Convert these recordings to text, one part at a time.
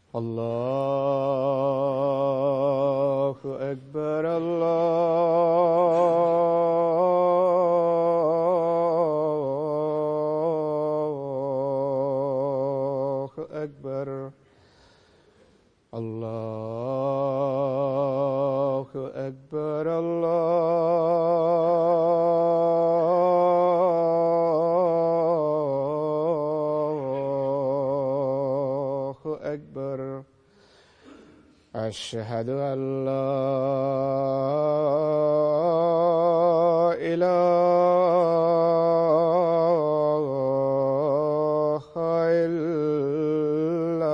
الله أكبر الله أكبر الله أكبر الله أكبر أشهد أن لا إله إلا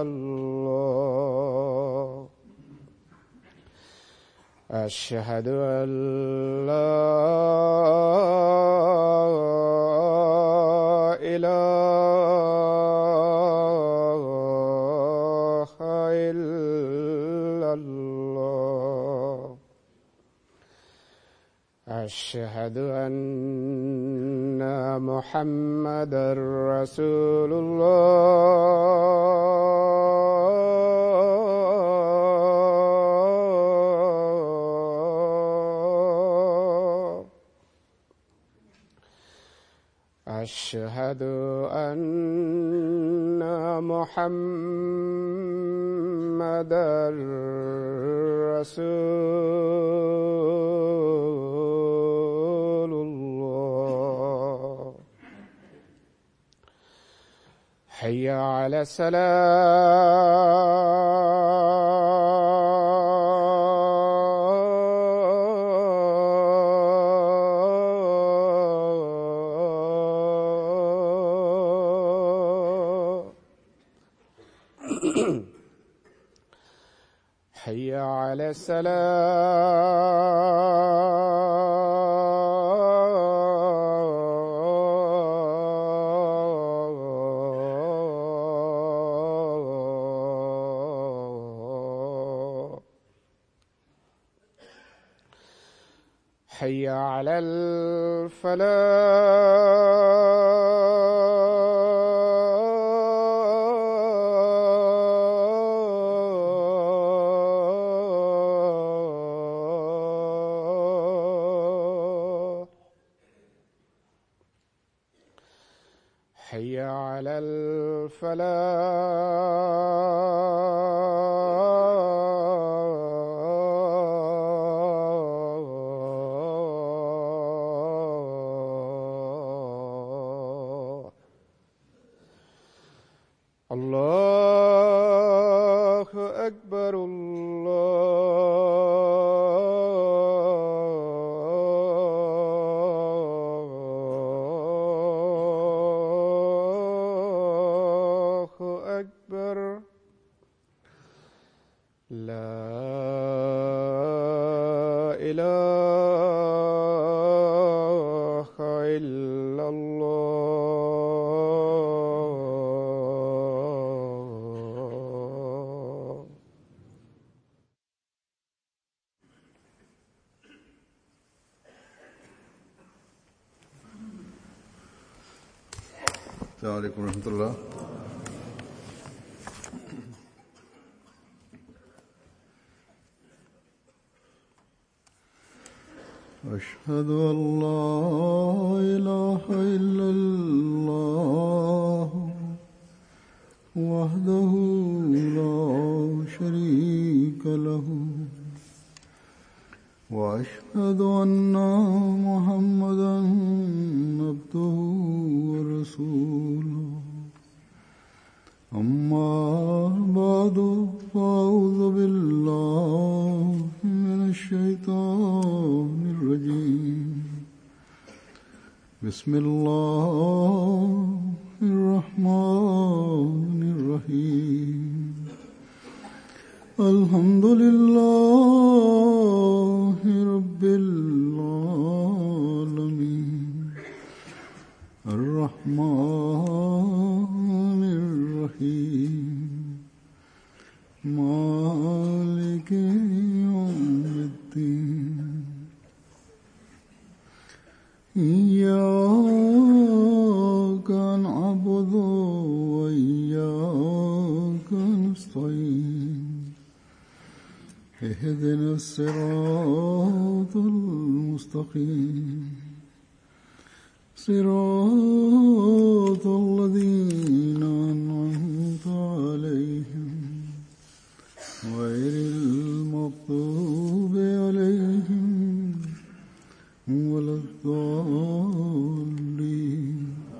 الله أشهد أن لا إله إلا الله أشهد أن محمدا رسول الله أشهد أن محمدا رسول الله حي على السلام حي على السلام حي على الفلاح حي على الفلاح الله أكبر الله أكبر لا إله إلا الله السلام عليكم ورحمة الله أشهد أن لا إله إلا الله وحده لا شريك له وأشهد أن محمدا عبده ورسوله أما بعد فأعوذ بالله من الشيطان الرجيم بسم الله الرحمن الرحيم الحمد لله رب العالمين الرحمن الرحيم مالك يوم الدين إياك نعبد وإياك نستعين المستقيم صراط الذين أنعمت عليهم غير المغضوب عليهم ولا الضالين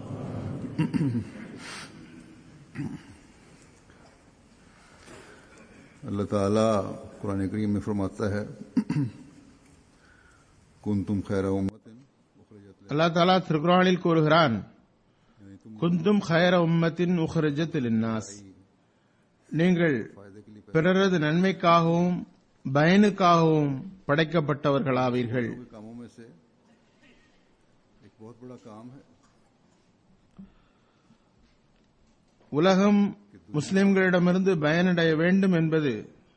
अल्लाह ताला कुरान करीम में फरमाता है कुन तुम खैर उम्मतिन उखरिजत அல்லா தாலா திருக்குறானில் கூறுகிறான் குந்தும் ஹயர உம்மத்தின் உஹ்ரஜத் லின்னாஸ் நீங்கள் फायदे के लिए பிறரது நன்மைக்காகவும் பயனுக்காகவும் படைக்கப்பட்டவர்களாவீர்கள் के कामों में से एक बहुत बड़ा काम है உலகம் முஸ்லிம்களிடமிருந்து பயனடைய வேண்டும் என்பது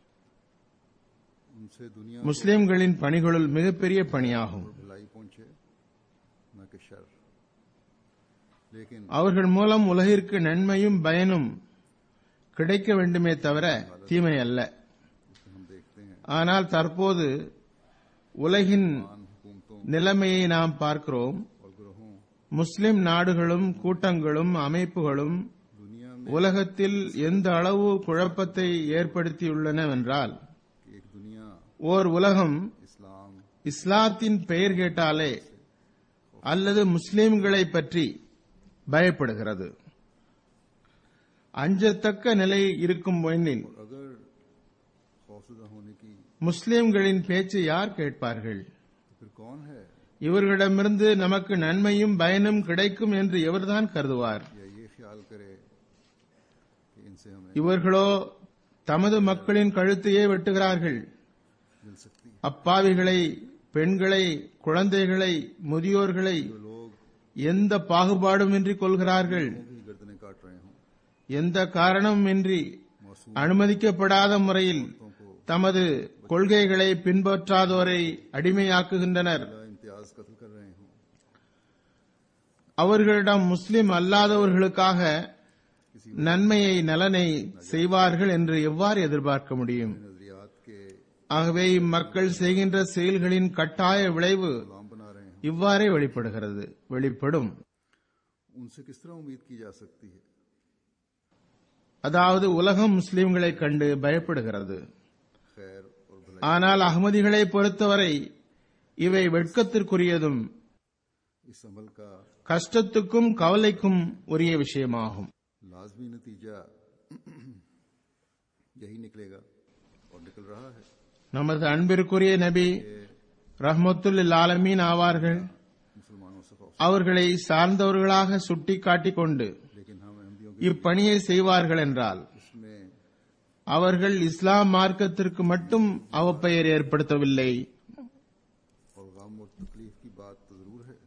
उनसे दुनिया முஸ்லிம்களின் பணிகளுள் மிகப்பெரிய பணியாகும் को भलाई पहुंचे न कि शर लेकिन அவர்கள் மூலம் உலகிற்கு நன்மையும் பயனும் கிடைக்க வேண்டுமே தவிர தீமை அல்ல जिसे हम देखते हैं ஆனால் தற்போது உலகின் आन हुकूमतों நிலைமையை நாம் பார்க்கிறோம் और ग्रहों முஸ்லிம் நாடுகளும் கூட்டங்களும் அமைப்புகளும் दुनिया में உலகத்தில் எந்த அளவு குழப்பத்தை ஏற்படுத்தியுள்ளனவென்றால் कि एक दुनिया ஓர் உலகம் इस्लाम இஸ்லாத்தின் பெயர் கேட்டாலே அல்லது முஸ்லிம்களை பற்றி பயப்படுகிறது அஞ்சத்தக்க நிலை இருக்கும் எண்ணில் अगर खौफजदा होने की முஸ்லிம்களின் பேச்சை யார் கேட்பார்கள் तो फिर कौन है இவர்களிடமிருந்து நமக்கு நன்மையும் பயனும் கிடைக்கும் என்று எவர்தான் கருதுவார் या ये ख्याल करे कि इनसे हमें இவர்களோ தமது மக்களின் கழுத்தையே வெட்டுகிறார்கள் मिल सकती है அப்பாவிகளை பெண்களை குழந்தைகளை முதியோர்களை जो लोग எந்த பாகுபாடுமின்றி கொள்கிறார்கள் भी गर्दनें काट रहे हों எந்த காரணமின்றி मासूम அனுமதிக்கப்படாத முறையில் को தமது கொள்கைகளை பின்பற்றாதோரை அடிமையாக்குகின்றனர் बिला इम्तियाज कत्ल कर रहे हों அவர்களிடம் முஸ்லிம் அல்லாதவர்களுக்காக நன்மையை நலனை செய்வார்கள் என்று எவ்வாறு எதிர்பார்க்க முடியும் नजरियात के ஆகவே இம்மக்கள் செய்கின்ற செயல்களின் கட்டாய விளைவு गुलाम बना रहे हैं இவ்வாறே வெளிப்படுகிறது வெளிப்படும் उनसे किस तरह उम्मीद की जा सकती है அதாவது உலகம் முஸ்லிம்களை கண்டு பயப்படுகிறது खैर और भलाई ஆனால் அகமதிகளை பொறுத்தவரை இவை வெட்கத்திற்குரியதும் इस अमल का கஷ்டத்துக்கும் கவலைக்கும் உரிய விஷயமாகும் लाजमी नतीजा यही निकलेगा और निकल रहा है நமது அன்பிற்குரிய நபி ரஹ்மத்துல் ஆலமீன் ஆவார்கள் मुसलमानों से खौफ அவர்களை சார்ந்தவர்களாக சுட்டிக்காட்டிக் கொண்டு लेकिन हम अहमदियों இப்பணியை செய்வார்கள் என்றால் के इसमें அவர்கள் இஸ்லாம் மார்க்கத்திற்கு மட்டும் அவப்பெயர் ஏற்படுத்தவில்லை और गम और तकलीफ की बात तो जरूर है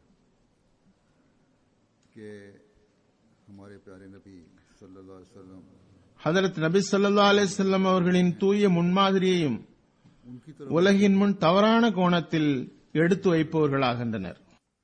कि हमारे प्यारे नबी सल्लल्लाहु अलैहि वसल्लम ஹதரத் நபி ஸல்லல்லாஹு அலைஹி வஸல்லம் அவர்களின் தூய முன்மாதிரியையும் उनकी तरफ உலகின் முன் தவறான கோணத்தில் எடுத்து வைப்பவர்களாகின்றனர்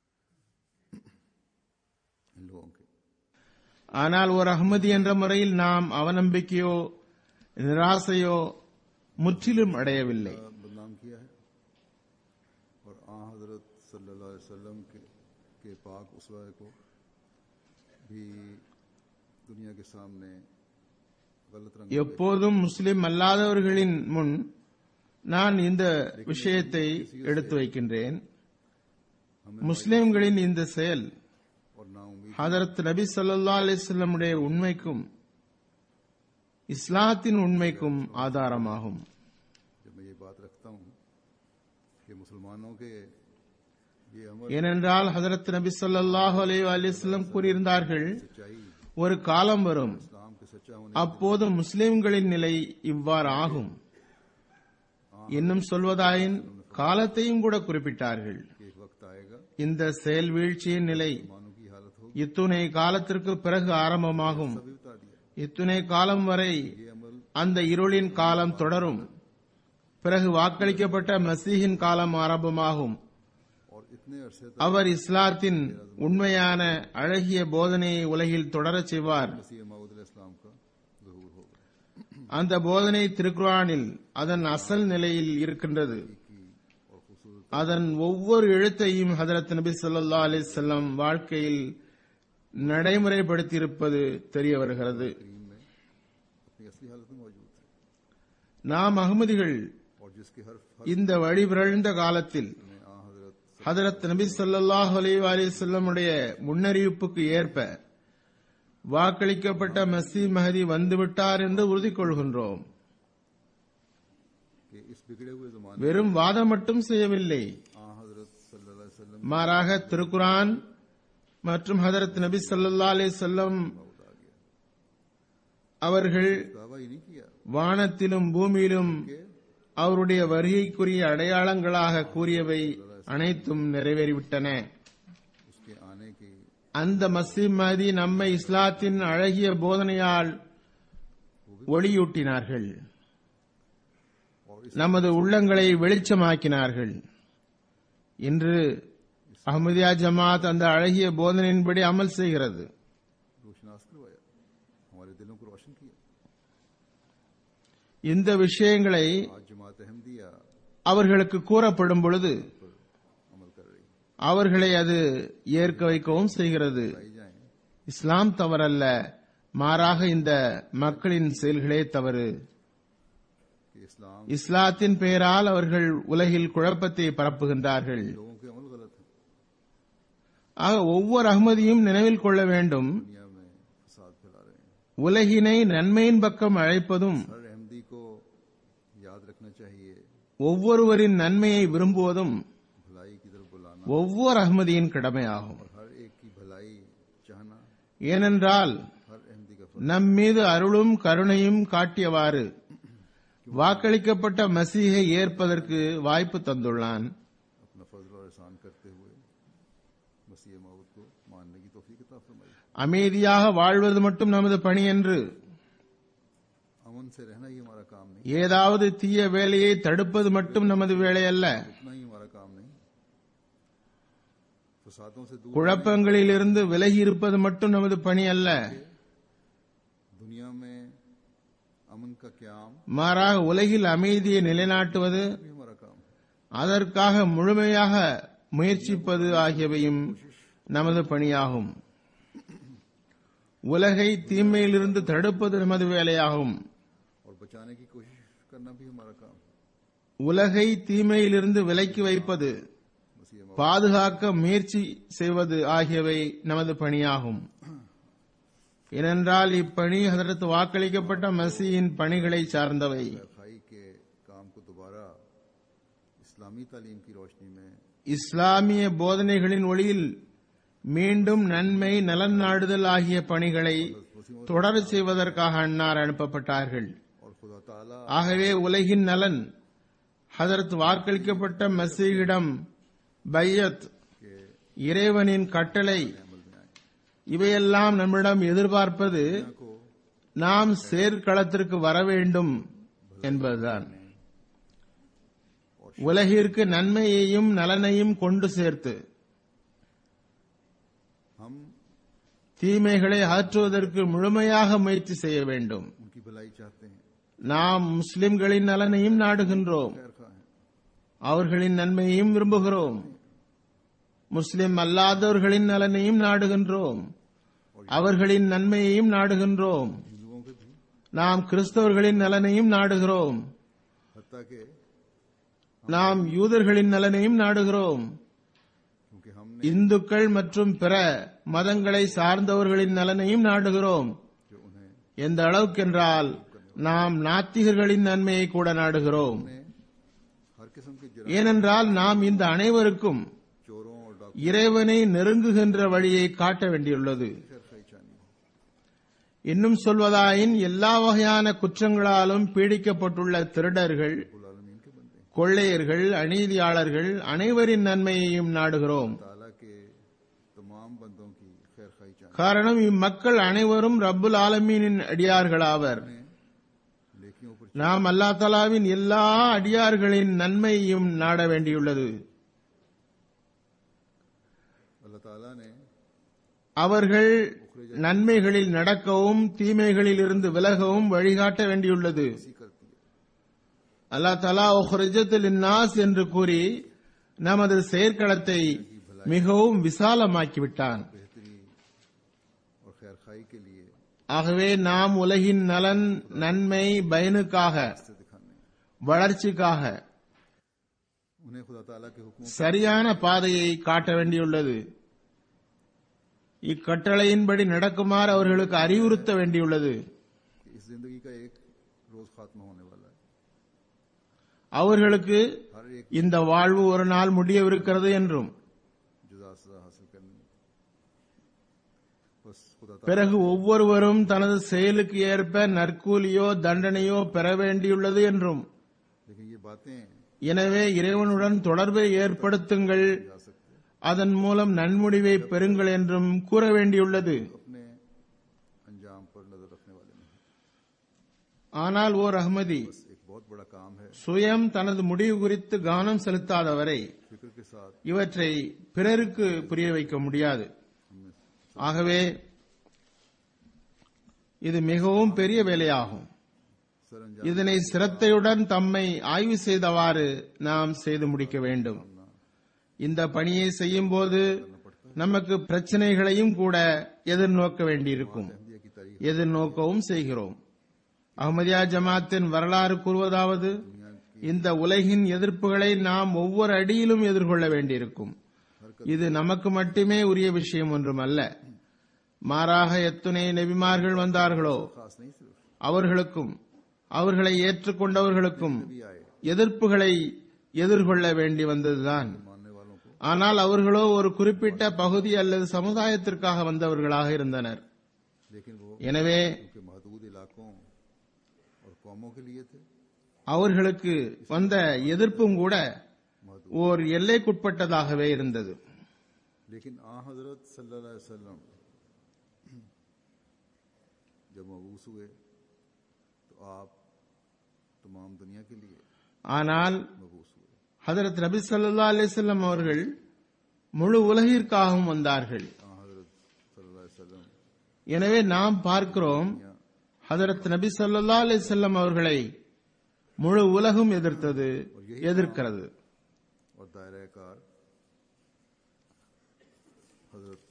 इन लोगों के ஆனால் ஒரு அகமதி என்ற முறையில் நாம் அவநம்பிக்கையோ நிராசையோ முற்றிலும் அடையவில்லை बदनाम किया है और आ हजरत सल्लल्लाहु अलैहि वसल्लम के, के पाक उसवा को भी दुनिया के सामने गलत रंग எப்போதும் முஸ்லிம் அல்லாதவர்களின் முன் நான் இந்த விஷயத்தை எடுத்து வைக்கின்றேன் முஸ்லிம்களின் இந்த செயல் और ना उम्मीद ஹதரத் நபி ஸல்லல்லாஹு அலைஹி வஸல்லமுடைய உண்மைக்கும் இஸ்லாத்தின் உண்மைக்கும் ஆதாரமாகும் जब मैं ये बात रखता हूँ कि मुसलमानों के ये अमल ஏனென்றால் ஹதரத் நபி ஸல்லல்லாஹு அலைஹி வஸல்லம் கூறியிருந்தார்கள் सच्चाई ஒரு காலம் வரும் इस्लाम के सच्चा होने அப்போது முஸ்லிம்களின் நிலை இவ்வாறு ஆகும் இன்னும் சொல்வதாயின் காலத்தையும் கூட குறிப்பிட்டார்கள் के एक वक्त आएगा இந்த செயல் வீழ்ச்சியின் நிலை मानव की हालत होगी இத்துணை காலத்திற்கு பிறகு ஆரம்பமாகும் अभी बता दिया இத்துணை காலம் வரை ये अमल அந்த இருளின் காலம் தொடரும் பிறகு வாக்களிக்கப்பட்ட மசீஹின் காலம் ஆரம்பமாகும் और इतने अरसे तक அவர் இஸ்லாத்தின் உண்மையான அழகிய போதனையை உலகில் தொடரச் செய்வார் मसीह माऊद इस्लाम का जहूर होगा அந்த போதனை திருக்குரானில் அதன் அசல் நிலையில் இருக்கின்றது की और खूबसूरत அதன் ஒவ்வொரு எழுத்தையும் ஹதரத் நபி ஸல்லல்லாஹு அலைஹி வஸல்லம் வாழ்க்கையில் நடைமுறைப்படுத்தியிருப்பது தெரிய வருகிறது करीम में अपनी असली हालत में मौजूद थे நாம் அகமதிகள் और जिसके हर फर्ज இந்த வழி பிறழ்ந்த காலத்தில் में आ हजरत ஹதரத் நபி ஸல்லல்லாஹு அலைஹி வஸல்லமுடைய முன்னறிவிப்புக்கு ஏற்ப வாக்களிக்கப்பட்ட மசி மஹதி வந்துவிட்டார் என்று உறுதி கொள்கின்றோம் के इस बिगड़े हुए जमाने வெறும் வாதம் மட்டும் செய்யவில்லை आ हजरत सल्लल्लाहु अलैहि वसल्लम மாறாக திருக்குரான் மற்றும் ஹதரத் நபி ஸல்லல்லாஹு அலைஹி வஸல்லம் मौत आ गया அவர்கள் दावा ही नहीं किया வானத்திலும் பூமியிலும் कि அவருடைய வருகைக்குரிய அடையாளங்களாக கூறியவை அனைத்தும் நிறைவேறிவிட்டன उसके आने की அந்த மசீம் மஹதி நம்மை இஸ்லாத்தின் அழகிய போதனையால் ஒளியூட்டினார்கள் और इस நமது உள்ளங்களை வெளிச்சமாக்கினார்கள் இன்று அஹ்மதியா ஜமாத் அந்த அழகிய போதனையின்படி அமல் செய்கிறது रोशनास करवाया हमारे दिलों को रोशन किया இந்த விஷயங்களை आज जमात अहमदिया அவர்களுக்கு கூறப்படும் பொழுது पर अमल कर रही அவர்களை அது ஏற்க வைக்கவும் செய்கிறது आई जाए இஸ்லாம் தவறல்ல மாறாக இந்த மக்களின் செயல்களே தவறு कि इस्लाम இஸ்லாத்தின் பெயரால் அவர்கள் உலகில் குழப்பத்தை பரப்புகின்றார்கள் लोगों के अमल गलत है ஆக ஒவ்வொரு அகமதியும் நினைவில் கொள்ள வேண்டும் दुनिया में फसाद फैला रहे हैं உலகினை நன்மையின் பக்கம் அழைப்பதும் हर अहमदी को याद रखना चाहिए ஒவ்வொருவரின் நன்மையை விரும்புவதும் भलाई की तरफ बुलाना ஒவ்வொரு அகமதியின் கடமையாகும் और हर एक की भलाई चाहना ஏனென்றால் हर अहमदी का फर्ज நம் மீது அருளும் கருணையும் காட்டியவாறு வாக்களிக்கப்பட்ட மசீகை ஏற்பதற்கு வாய்ப்பு தந்துள்ளான் अपना फजल और एहसान करते हुए मसीह मौत को मानने की तोफीक अता फरमाई அமைதியாக வாழ்வது மட்டும் நமது பணி என்று अमन से रहना ही हमारा काम नहीं ஏதாவது தீய வேலையை தடுப்பது மட்டும் நமது வேலை அல்ல उतना ही हमारा काम नहीं फसादों से दूर குழப்பங்களிலிருந்து விலகி இருப்பது மட்டும் நமது பணி அல்ல दुनिया में अमन का क्याम மாறாக உலகில் அமைதியை நிலைநாட்டுவது भी हमारा काम है அதற்காக முழுமையாக முயற்சிப்பது ஆகியவையும் நமது பணியாகும் உலகை தீமையிலிருந்து தடுப்பது நமது வேலையாகும் और बचाने की कोशिश करना भी हमारा काम है உலகை தீமையிலிருந்து விலக்கி வைப்பது मसीह मौत பாதுகாக்க முயற்சி செய்வது ஆகியவை நமது பணியாகும் ஏனென்றால் இப்பணி அதற்கு வாக்களிக்கப்பட்ட மசியின் பணிகளை சார்ந்தவை खाई के काम को दोबारा इस्लामी तालीम की रोशनी में இஸ்லாமிய போதனைகளின் ஒளியில் மீண்டும் நன்மை நலன் நாடுதல் ஆகிய பணிகளை தொடர செய்வதற்காக அன்னார் அனுப்பப்பட்டார்கள் और खुदा ताला ஆகவே உலகின் நலன் ஹதரத் வாக்களிக்கப்பட்ட மசீகிடம் பையத் के இறைவனின் கட்டளை अमल में आए இவையெல்லாம் நம்மிடம் எதிர்பார்ப்பது दुनिया को நாம் செயற்களத்திற்கு வர வேண்டும் என்பதுதான் உலகிற்கு நன்மையையும் நலனையும் கொண்டு சேர்த்து हम தீமைகளை அகற்றுவதற்கு முழுமையாக முயற்சி செய்ய வேண்டும் उनकी भलाई चाहते हैं நாம் முஸ்லிம்களின் நலனையும் நாடுகின்றோம் खैर खा हैं அவர்களின் நன்மையையும் விரும்புகிறோம் முஸ்லிம் அல்லாதவர்களின் நலனையும் நாடுகின்றோம் அவர்களின் நன்மையையும் நாடுகின்றோம் हिंदुओं के भी நாம் கிறிஸ்தவர்களின் நலனையும் நாடுகிறோம் हत्या के நாம் யூதர்களின் நலனையும் நாடுகிறோம் क्योंकि हमने இந்துக்கள் மற்றும் பிற மதங்களை சார்ந்தவர்களின் நலனையும் நாடுகிறோம் जो उन्हें எந்த அளவுக்கென்றால் நாம் நாத்திகர்களின் நன்மையை கூட நாடுகிறோம் हर किस्म के जरा ஏனென்றால் நாம் இந்த அனைவருக்கும் चोरों और डाकू இறைவனை நெருங்குகின்ற வழியை காட்ட வேண்டியுள்ளது खैर खाई चाहनी இன்னும் சொல்வதாயின் எல்லா வகையான குற்றங்களாலும் பீடிக்கப்பட்டுள்ள திருடர்கள் बुल आलमीन के बंदे हैं। கொள்ளையர்கள் அநீதியாளர்கள் அனைவரின் நன்மையையும் நாடுகிறோம் ताला के तमाम बंदों की खैर खाई चाहनी காரணம் இம்மக்கள் அனைவரும் ரப்புல் ஆலமீனின் அடியார்களாவர் लेकियों पर நாம் அல்லா தலாவின் எல்லா அடியார்களின் நன்மையையும் நாட வேண்டியுள்ளது अल्लाह ताला ने அவர்கள் நன்மைகளில் நடக்கவும் தீமைகளில் இருந்து விலகவும் வழிகாட்ட வேண்டியுள்ளது ऐसी करती है அல்லா தலா ஒஹ்ரஜத்தில் நாஸ் என்று கூறி நமது செயற்களத்தை மிகவும் விசாலமாக்கிவிட்டான் बेहतरी और खैर खाई के लिए ஆகவே நாம் உலகின் நலன் நன்மை பயனுக்காக से दिखाने வளர்ச்சிக்காக उन्हें खुदा ताला के हुक्मों சரியான பாதையை காட்ட வேண்டியுள்ளது இக்கட்டளையின்படி நடக்குமாறு அவர்களுக்கு அறிவுறுத்த வேண்டியுள்ளது कि इस जिंदगी का एक रोज खात्मा होने वाला है அவர்களுக்கு हर एक இந்த வாழ்வு ஒரு நாள் முடியவிருக்கிறது என்றும் जुदा सजा हासिल करनी बस खुदा ताला பிறகு ஒவ்வொருவரும் தனது செயலுக்கு ஏற்ப நற்கூலியோ தண்டனையோ பெற வேண்டியுள்ளது என்றும் लेकिन ये बातें எனவே இறைவனுடன் தொடர்பை ஏற்படுத்துங்கள் जा सकते हैं அதன் மூலம் நன்முடிவை பெறுங்கள் என்றும் கூற வேண்டியுள்ளது अपने अंजाम पर नजर रखने वाले नहीं ஆனால் ஓர் அஹ்மதி बस एक बहुत बड़ा काम है சுயம் தனது முடிவு குறித்து கவனம் செலுத்தாதவரை फिक्र के साथ இவற்றை பிறருக்கு புரிய வைக்க முடியாது हमें ஆகவே இது மிகவும் பெரிய வேலையாகும் सर अंजाम இதனை சிரத்தையுடன் தம்மை ஆய்வு செய்தவாறு நாம் செய்து முடிக்க வேண்டும் இந்த பணியை செய்யும் போது நமக்கு பிரச்சனைகளையும் கூட எதிர்நோக்க வேண்டியிருக்கும் अहमदिया की तारीख எதிர்நோக்கவும் செய்கிறோம் அஹ்மதியா ஜமாத்தின் வரலாறு கூறுவதாவது இந்த உலகின் எதிர்ப்புகளை நாம் ஒவ்வொரு அடியிலும் எதிர்கொள்ள வேண்டியிருக்கும் இது நமக்கு மட்டுமே உரிய விஷயம் ஒன்றுமல்ல மாறாக எத்துணை நெபிமார்கள் வந்தார்களோ खास नहीं सिर्फ அவர்களுக்கும் அவர்களை ஏற்றுக்கொண்டவர்களுக்கும் भी आए எதிர்ப்புகளை எதிர்கொள்ள வேண்டி வந்ததுதான் मानने वालों को ஆனால் அவர்களோ ஒரு குறிப்பிட்ட பகுதி அல்லது சமுதாயத்திற்காக வந்தவர்களாக இருந்தனர் लेकिन वो எனவே उनके महदूद इलाकों और कौमों के लिए थे அவர்களுக்கு வந்த எதிர்ப்பும் கூட ஓர் எல்லைக்குட்பட்டதாகவே இருந்தது लेकिन आ हजरत सल्लल्लाहु अलैहि वसल्लम जब मबूस हुए तो आप तमाम दुनिया के लिए ஆனால் मबूस हुए ஹதரத் நபி ஸல்லல்லாஹு அலைஹி வஸல்லம் அவர்கள் முழு உலகிற்காகவும் வந்தார்கள் आ हजरत सल्लल्लाहु अलैहि वसल्लम எனவே நாம் பார்க்கிறோம் ஹதரத் நபி ஸல்லல்லாஹு அலைஹி வஸல்லம் அவர்களை முழு உலகும் எதிர்த்தது எதிர்க்கிறது और दायरा कार हजरत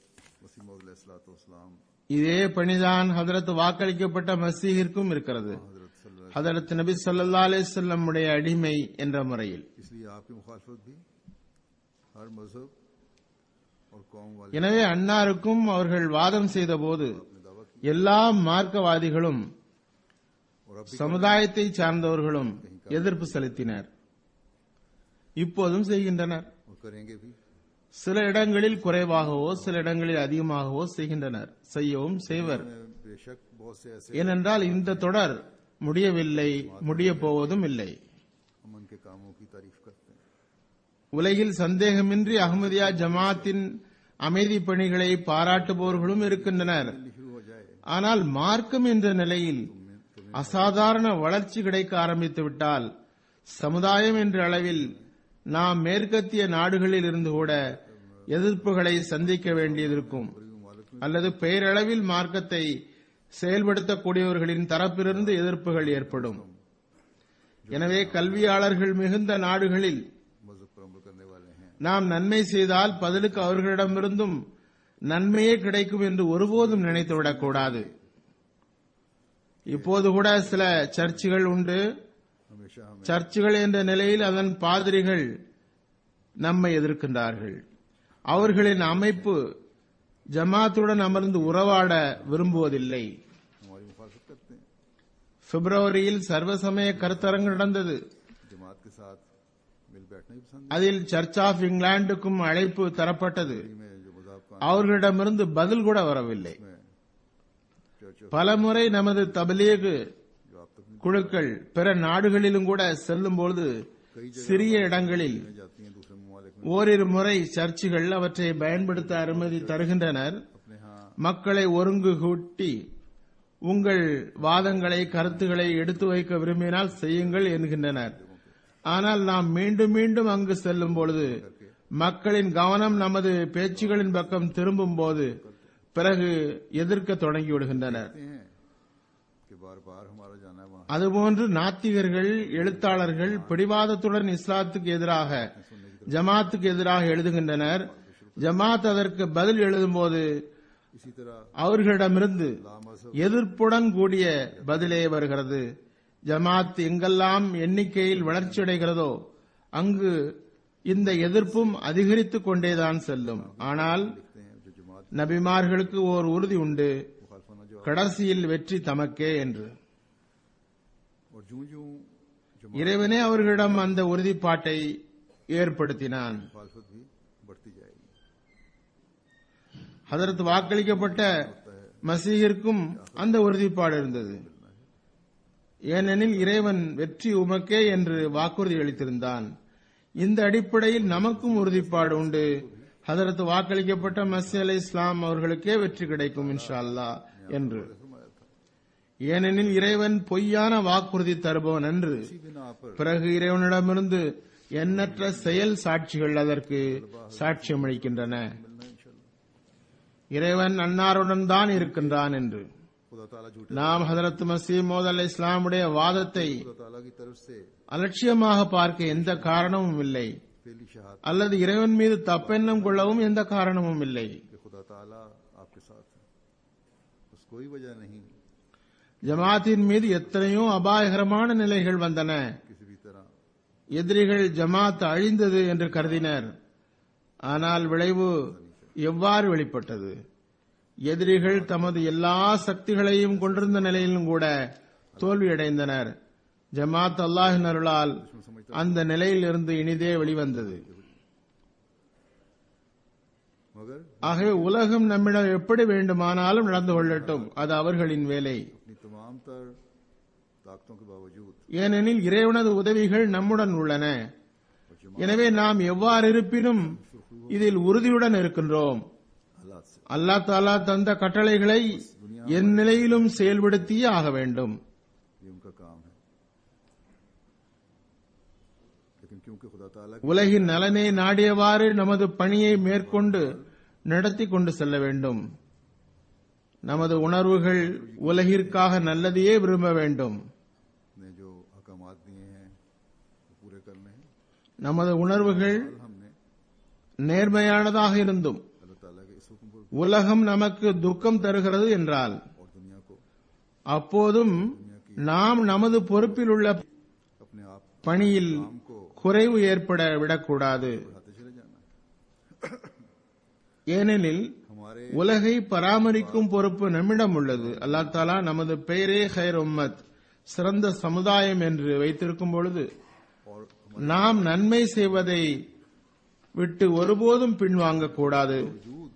वसीम இதே பணிதான் ஹதரத் வாக்களிக்கப்பட்ட மசீகிற்கும் இருக்கிறது हजरत सल्लल्लाहु ஹதரத் நபி ஸல்லல்லாஹு அலைஹி வஸல்லம் உடைய அடிமை என்ற முறையில் इसलिए आपकी मुखालफत भी हर मजहब और कौम वाले எனவே அன்னாருக்கும் அவர்கள் வாதம் செய்தபோது ने दावा किया எல்லா மார்க்கவாதிகளும் और अब भी சமுதாயத்தை சார்ந்தவர்களும் எதிர்ப்பு செலுத்தினர் இப்போதும் செய்கின்றனர் और करेंगे भी சில இடங்களில் குறைவாகவோ சில இடங்களில் அதிகமாகவோ செய்கின்றனர் செய்யவும் செய்வர் में बेशक बहुत से ऐसे ஏனென்றால் இந்த தொடர் முடியவில்லை முடிய போவதும் இல்லை अमन के कामों की तारीफ करते हैं உலகில் சந்தேகமின்றி அகமதியா ஜமாத்தின் அமைதி பணிகளை பாராட்டுபவர்களும் இருக்கின்றனர் शुरू हो जाए ஆனால் மார்க்கம் என்ற நிலையில் அசாதாரண வளர்ச்சி கிடைக்க ஆரம்பித்து விட்டால் சமுதாயம் என்ற அளவில் நாம் மேற்கத்திய நாடுகளில் இருந்து கூட எதிர்ப்புகளை சந்திக்க வேண்டியதிருக்கும் அல்லது பெயரளவில் மார்க்கத்தை செயல்படுத்தக்கூடியவர்களின் தரப்பிலிருந்து எதிர்ப்புகள் ஏற்படும் எனவே கல்வியாளர்கள் மிகுந்த நாடுகளில் मजहब पर अमल करने वाले हैं நாம் நன்மை செய்தால் பதிலுக்கு அவர்களிடமிருந்தும் நன்மையே கிடைக்கும் என்று ஒருபோதும் நினைத்துவிடக் கூடாது இப்போது கூட சில சர்ச்சுகள் உண்டு हमेशा हमें சர்ச்சுகள் என்ற நிலையில் அதன் பாதிரிகள் நம்மை எதிர்க்கின்றார்கள் அவர்களின் அமைப்பு ஜமாத்துடன் அமர்ந்து உறவாட விரும்புவதில்லை हमारी मुखालफत करते हैं பிப்ரவரியில் சர்வசமய கருத்தரங்கு நடந்தது जमात के साथ मिल बैठना ही पसंद அதில் சர்ச் ஆஃப் இங்கிலாந்துக்கும் அழைப்பு தரப்பட்டது नहीं में जो मजाब का அவர்களிடமிருந்து பதில் கூட வரவில்லை में चर्च ऑफ பலமுறை நமது தபலீக் जो आप तक குழுக்கள் பிற நாடுகளிலும் கூட செல்லும்போது சிறிய இடங்களில் में जाती हैं दूसरे ममालिक में ஓரிரு முறை சர்ச்சுகள் அவற்றை பயன்படுத்த அனுமதி தருகின்றனர் अपने यहाँ மக்களை ஒருங்கு கூட்டி உங்கள் வாதங்களை கருத்துக்களை எடுத்து வைக்க விரும்பினால் செய்யுங்கள் என்கின்றனர் ஆனால் நாம் மீண்டும் மீண்டும் அங்கு செல்லும் பொழுது மக்களின் கவனம் நமது பேச்சுகளின் பக்கம் திரும்பும் போது பிறகு எதிர்க்க தொடங்கி விடுகின்றனர் कहते हैं कि बार बार हमारा जाना वहाँ அதுபோன்று நாத்திகர்கள் எழுத்தாளர்கள் பிடிவாதத்துடன் இஸ்லாத்துக்கு எதிராக ஜமாத்துக்கு எதிராக எழுதுகின்றனர் ஜமாத் அதற்கு பதில் எழுதும்போது इसी तरह அவர்களிடமிருந்து लामजहब எதிர்ப்புடன் கூடிய பதிலே வருகிறது ஜமாத் எங்கெல்லாம் எண்ணிக்கையில் வளர்ச்சியடைகிறதோ அங்கு இந்த எதிர்ப்பும் அதிகரித்துக் கொண்டேதான் செல்லும் ஆனால் लिखते हैं जो जमात நபிமார்களுக்கு ஓர் உறுதி உண்டு मुखालफाना जो கடைசியில் வெற்றி தமக்கே என்று और जूं जूं जमात இறைவனே அவர்களிடம் அந்த உறுதிப்பாட்டை ஏற்படுத்தினான் मुखालफत भी बढ़ती जाएगी அதற்கு வாக்களிக்கப்பட்ட மசீகிற்கும் அந்த உறுதிப்பாடு இருந்தது ஏனெனில் இறைவன் வெற்றி உமக்கே என்று வாக்குறுதி அளித்திருந்தான் இந்த அடிப்படையில் நமக்கும் உறுதிப்பாடு உண்டு ஹதரத் வாக்களிக்கப்பட்ட மசி அலை இஸ்லாம் அவர்களுக்கே வெற்றி கிடைக்கும் இன்ஷா அல்லாஹ் என்று ஏனெனில் இறைவன் பொய்யான வாக்குறுதி தருபவன் என்று इसी बिना पर பிறகு இறைவனிடமிருந்து எண்ணற்ற செயல் சாட்சிகள் அதற்கு சாட்சியமளிக்கின்றன இறைவன் அன்னாருடன் தான் இருக்கின்றான் என்று खुदा ताला झूठे நாம் ஹதரத் மசீமோத் அலை இஸ்லாமுடைய வாதத்தை खुदा ताला की तरफ से அலட்சியமாக பார்க்க எந்த காரணமும் இல்லை पहली शहाद அல்லது இறைவன் மீது தப்பெண்ணம் கொள்ளவும் எந்த காரணமும் இல்லை कि खुदा ताला आपके साथ है बस कोई वजह नहीं ஜமாத்தின் மீது எத்தனையோ அபாயகரமான நிலைகள் வந்தன किसी भी तरह எதிரிகள் ஜமாத் அழிந்தது என்று கருதினர் ஆனால் விளைவு எவ்வாறு வெளிப்பட்டது எதிரிகள் தமது எல்லா சக்திகளையும் கொண்டிருந்த நிலையிலும் கூட தோல்வியடைந்தனர் ஜமாத் அல்லாஹின் அருளால் அந்த நிலையில் இருந்து இனிதே வெளிவந்தது मगर ஆகவே உலகம் நம்மிடம் எப்படி வேண்டுமானாலும் நடந்து கொள்ளட்டும் அது அவர்களின் வேலை अपनी तमाम तर ताकतों के बावजूद ஏனெனில் இறைவனது உதவிகள் நம்முடன் உள்ளன எனவே நாம் எவ்வாறு இருப்பினும் இதில் உறுதியுடன் இருக்கின்றோம் हालात से அல்லாஹ் தாலா தந்த கட்டளைகளை என் நிலையிலும் செயல்படுத்தியே ஆக வேண்டும் ये उनका काम है लेकिन क्योंकि खुदा ताला உலகின் நலனை நாடியவாறு நமது பணியை மேற்கொண்டு நடத்தி கொண்டு செல்ல வேண்டும் நமது உணர்வுகள் உலகிற்காக நல்லதையே விரும்ப வேண்டும் ने जो अहकामात दिए हैं वो पूरे करने हैं நமது உணர்வுகள் कल हमने நேர்மையானதாக இருந்தும் अल्लाह ताला के इस हुक्म पर உலகம் நமக்கு துக்கம் தருகிறது என்றால் और दुनिया को அப்போதும் நாம் நமது பொறுப்பில் உள்ள अपने आप பணியில் काम को குறைவு ஏற்பட விடக்கூடாது बढ़ाते चले जाना है ஏனெனில் हमारे உலகை பராமரிக்கும் பொறுப்பு நம்மிடம் உள்ளது அல்லாஹ் தாலா நமது பெயரே ஹைர் உம்மத் சிறந்த சமுதாயம் என்று வைத்திருக்கும் பொழுது और நாம் நன்மை செய்வதை விட்டு ஒருபோதும் பின்வாங்கக் கூடாது वजूद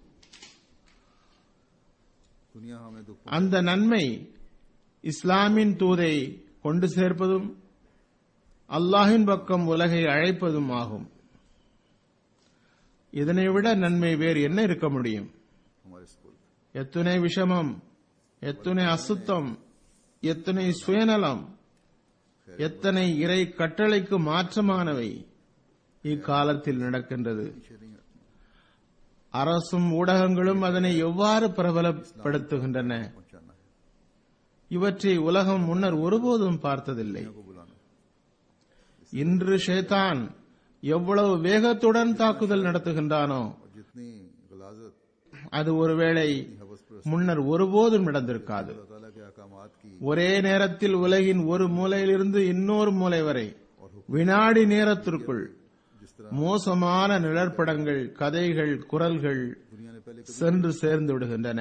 दुनिया हमें दुख அந்த நன்மை இஸ்லாமின் தூதை கொண்டு சேர்ப்பதும் அல்லாஹின் பக்கம் உலகை அழைப்பதும் ஆகும் இதனை விட நன்மை வேறு என்ன இருக்க முடியும் हमारे स्कूल எத்துணை விஷமம் எத்துணை அசுத்தம் எத்தனை சுயநலம் எத்தனை இறை கட்டளைக்கு மாற்றமானவை இக்காலத்தில் நடக்கின்றது शेयरिंग அரசும் ஊடகங்களும் அதனை எவ்வாறு பிரபலப்படுத்துகின்றன पहुंचाना है இவற்றை உலகம் முன்னர் ஒருபோதும் பார்த்ததில்லை को बुलाना இன்று ஷேதான் எவ்வளவு வேகத்துடன் தாக்குதல் நடத்துகின்றானோ और जितनी गलाजत அது ஒருவேளை हवस पर முன்னர் ஒருபோதும் நடந்திருக்காது अल्लाह ताला के अहकामात की ஒரே நேரத்தில் உலகின் ஒரு மூலையிலிருந்து இன்னொரு மூலை வரை வினாடி நேரத்திற்குள் जिस तरह மோசமான நிழற்படங்கள் கதைகள் குரல்கள் दुनिया ने पहले कभी சென்று சேர்ந்து விடுகின்றன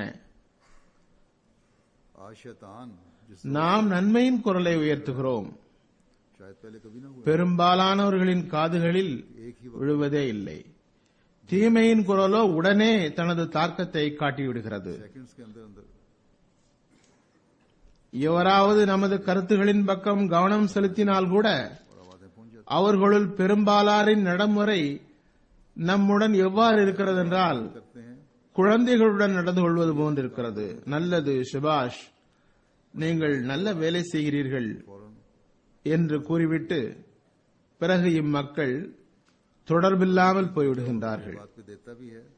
आज शैतान जिस நாம் நன்மையின் குரலை உயர்த்துகிறோம் शायद पहले कभी ना हुआ பெரும்பாலானவர்களின் காதுகளில் एक ही விழுவதே இல்லை தீமையின் குரலோ உடனே தனது தாக்கத்தை காட்டிவிடுகிறது सेकंड्स के अंदर अंदर எவராவது நமது கருத்துகளின் பக்கம் கவனம் செலுத்தினால் கூட और आवाजें पहुंच जाती அவர்களுள் பெரும்பாலாரின் நடைமுறை நம்முடன் எவ்வாறு இருக்கிறது என்றால் करते हैं குழந்தைகளுடன் நடந்து கொள்வது போன்றிருக்கிறது நல்லது சுபாஷ் நீங்கள் நல்ல வேலை செய்கிறீர்கள் फौरन என்று கூறிவிட்டு பிறகு இம்மக்கள் தொடர்பில்லாமல் போய்விடுகின்றார்கள் बात पे देता भी है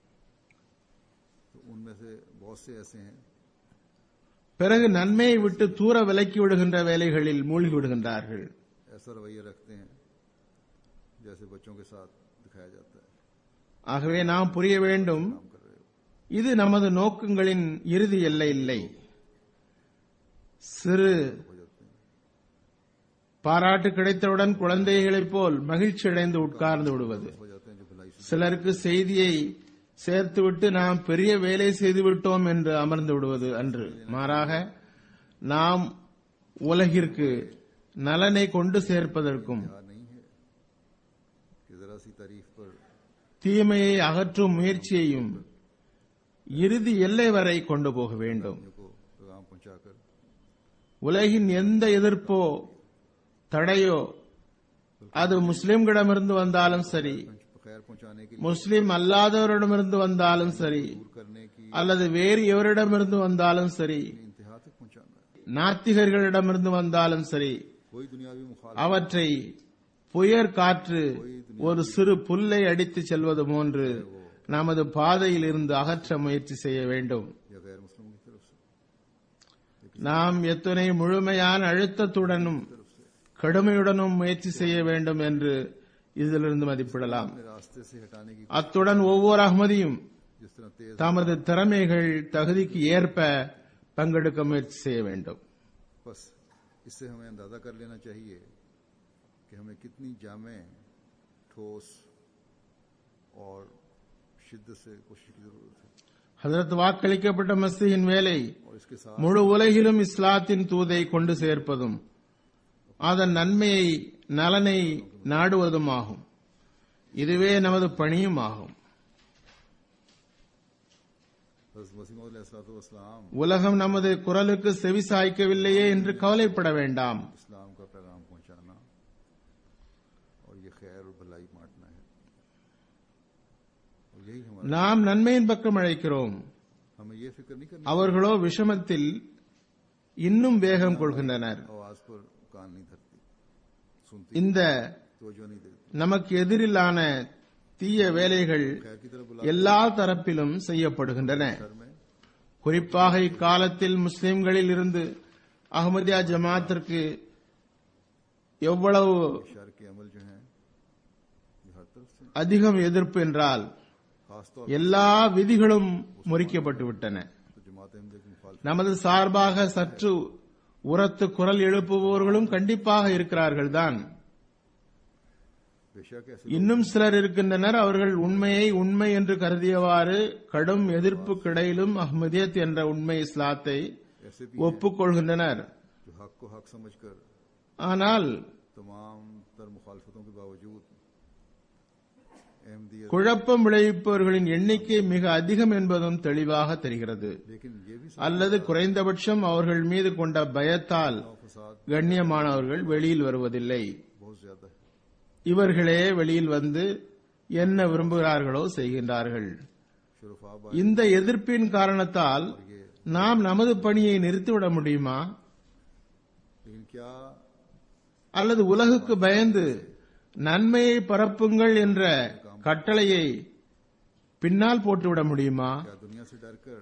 तो उनमें से बहुत से ऐसे हैं பிறகு நன்மையை விட்டு தூர விலக்கி விடுகின்ற வேலைகளில் மூழ்கி விடுகின்றார்கள் ऐसा रवैया रखते हैं जैसे बच्चों के साथ सिखाया जाता है ஆகவே நாம் புரிய வேண்டும் काम कर रहे हो இது நமது நோக்கங்களின் இறுதி எல்லை இல்லை சிறு हो जाते हैं பாராட்டு கிடைத்தவுடன் குழந்தைகளைப் போல் மகிழ்ச்சி அடைந்து உட்கார்ந்து விடுவது हो जाते हैं जो भलाई से சிலருக்கு செய்தியை சேர்த்துவிட்டு நாம் பெரிய வேலை செய்து விட்டோம் என்று அமர்ந்து விடுவது அன்று மாறாக நாம் உலகிற்கு நலனை கொண்டு சேர்ப்பதற்கும் तैयार नहीं है कि जरा सी तारीफ पर தீமையை அகற்றும் முயற்சியையும் இறுதி எல்லை வரை கொண்டு போக வேண்டும் आदमियों को पैगाम पहुंचाकर உலகின் எந்த எதிர்ப்போ தடையோ அது முஸ்லிம்களிடமிருந்து வந்தாலும் சரி खैर पहुंचाने के लिए முஸ்லிம் அல்லாதவரிடமிருந்து வந்தாலும் சரி दूर करने की அல்லது வேறு எவரிடமிருந்து வந்தாலும் சரி इंतहा तक पहुंचाना है நாத்திகர்களிடமிருந்து வந்தாலும் சரி कोई दुनियावी मुखाल அவற்றை புயற் காற்று ஒரு சிறு புல்லை அடித்துச் செல்வது போன்று நமது பாதையில் இருந்து அகற்ற முயற்சி செய்ய வேண்டும் या गैर मुस्लिमों की तरफ से நாம் எத்தனை முழுமையான அழுத்தத்துடனும் கடுமையுடனும் முயற்சி செய்ய வேண்டும் என்று இதிலிருந்து மதிப்பிடலாம் अपने रास्ते से हटाने की அத்துடன் ஒவ்வொரு அகமதியும் जिस तरह तेज தமது திறமைகள் தகுதிக்கு ஏற்ப பங்கெடுக்க முயற்சி செய்ய வேண்டும் बस इससे हमें अंदाजा कर लेना चाहिए कि हमें कितनी जामे ठोस और शिद्दत से कोशिश की जरूरत है ஹதரத் வாக்களிக்கப்பட்ட மஸ்தியின் வேலை और इसके साथ முழு உலகிலும் இஸ்லாத்தின் தூதை கொண்டு சேர்ப்பதும் அதன் நன்மையை நலனை நாடுவதும் ஆகும் இதுவே நமது பணியும் ஆகும் हज़रत मसीह वसलाम உலகம் நமது குரலுக்கு செவி சாய்க்கவில்லையே என்று கவலைப்பட வேண்டாம் इस्लाम का पैगाम पहुंचाना और ये खैर और भलाई बांटना है और यही हमारा நாம் நன்மையின் பக்கம் அழைக்கிறோம் हमें ये फिक्र नहीं करनी அவர்களோ விஷமத்தில் இன்னும் வேகம் கொள்கின்றனர் आवाज पर कान नहीं धरती सुनती இந்த तवज्जो नहीं देती நமக்கு எதிரிலான தீய வேலைகள் खैर की तरफ बुला எல்லா தரப்பிலும் செய்யப்படுகின்றன घर में குறிப்பாக இக்காலத்தில் முஸ்லிம்களில் இருந்து அகமதியா ஜமாத்திற்கு எவ்வளவு शर के अमल जो हैं ये हर तरफ से அதிகம் எதிர்ப்பு என்றால் खासतौर எல்லா விதிகளும் முறிக்கப்பட்டு விட்டன पर जमात अहमद के मुखाल நமது சார்பாக சற்று உரத்து குரல் எழுப்புபவர்களும் கண்டிப்பாக இருக்கிறார்கள் தான் बेशक ऐसे இன்னும் சிலர் இருக்கின்றனர் அவர்கள் உண்மையை உண்மை என்று கருதியவாறு கடும் எதிர்ப்பு கிடையிலும் அஹ்மதியத் என்ற உண்மை இஸ்லாத்தை ऐसे भी ஒப்புக்கொள்கின்றனர் जो हक को हक समझकर ஆனால் तमाम तर मुखालफतों के बावजूद अहमदियत குழப்பம் விளைவிப்பவர்களின் எண்ணிக்கை மிக அதிகம் என்பதும் தெளிவாக தெரிகிறது लेकिन ये भी அல்லது குறைந்தபட்சம் அவர்கள் மீது கொண்ட பயத்தால் फसाद கண்ணியமானவர்கள் வெளியில் வருவதில்லை बहुत ज्यादा है இவர்களே வெளியில் வந்து என்ன விரும்புகிறார்களோ செய்கின்றார்கள் शुरफा இந்த எதிர்ப்பின் காரணத்தால் நாம் நமது பணியை நிறுத்திவிட முடியுமா लेकिन क्या அல்லது உலகுக்கு பயந்து நன்மையை பரப்புங்கள் என்ற கட்டளையை பின்னால் போட்டுவிட முடியுமா क्या दुनिया से डरकर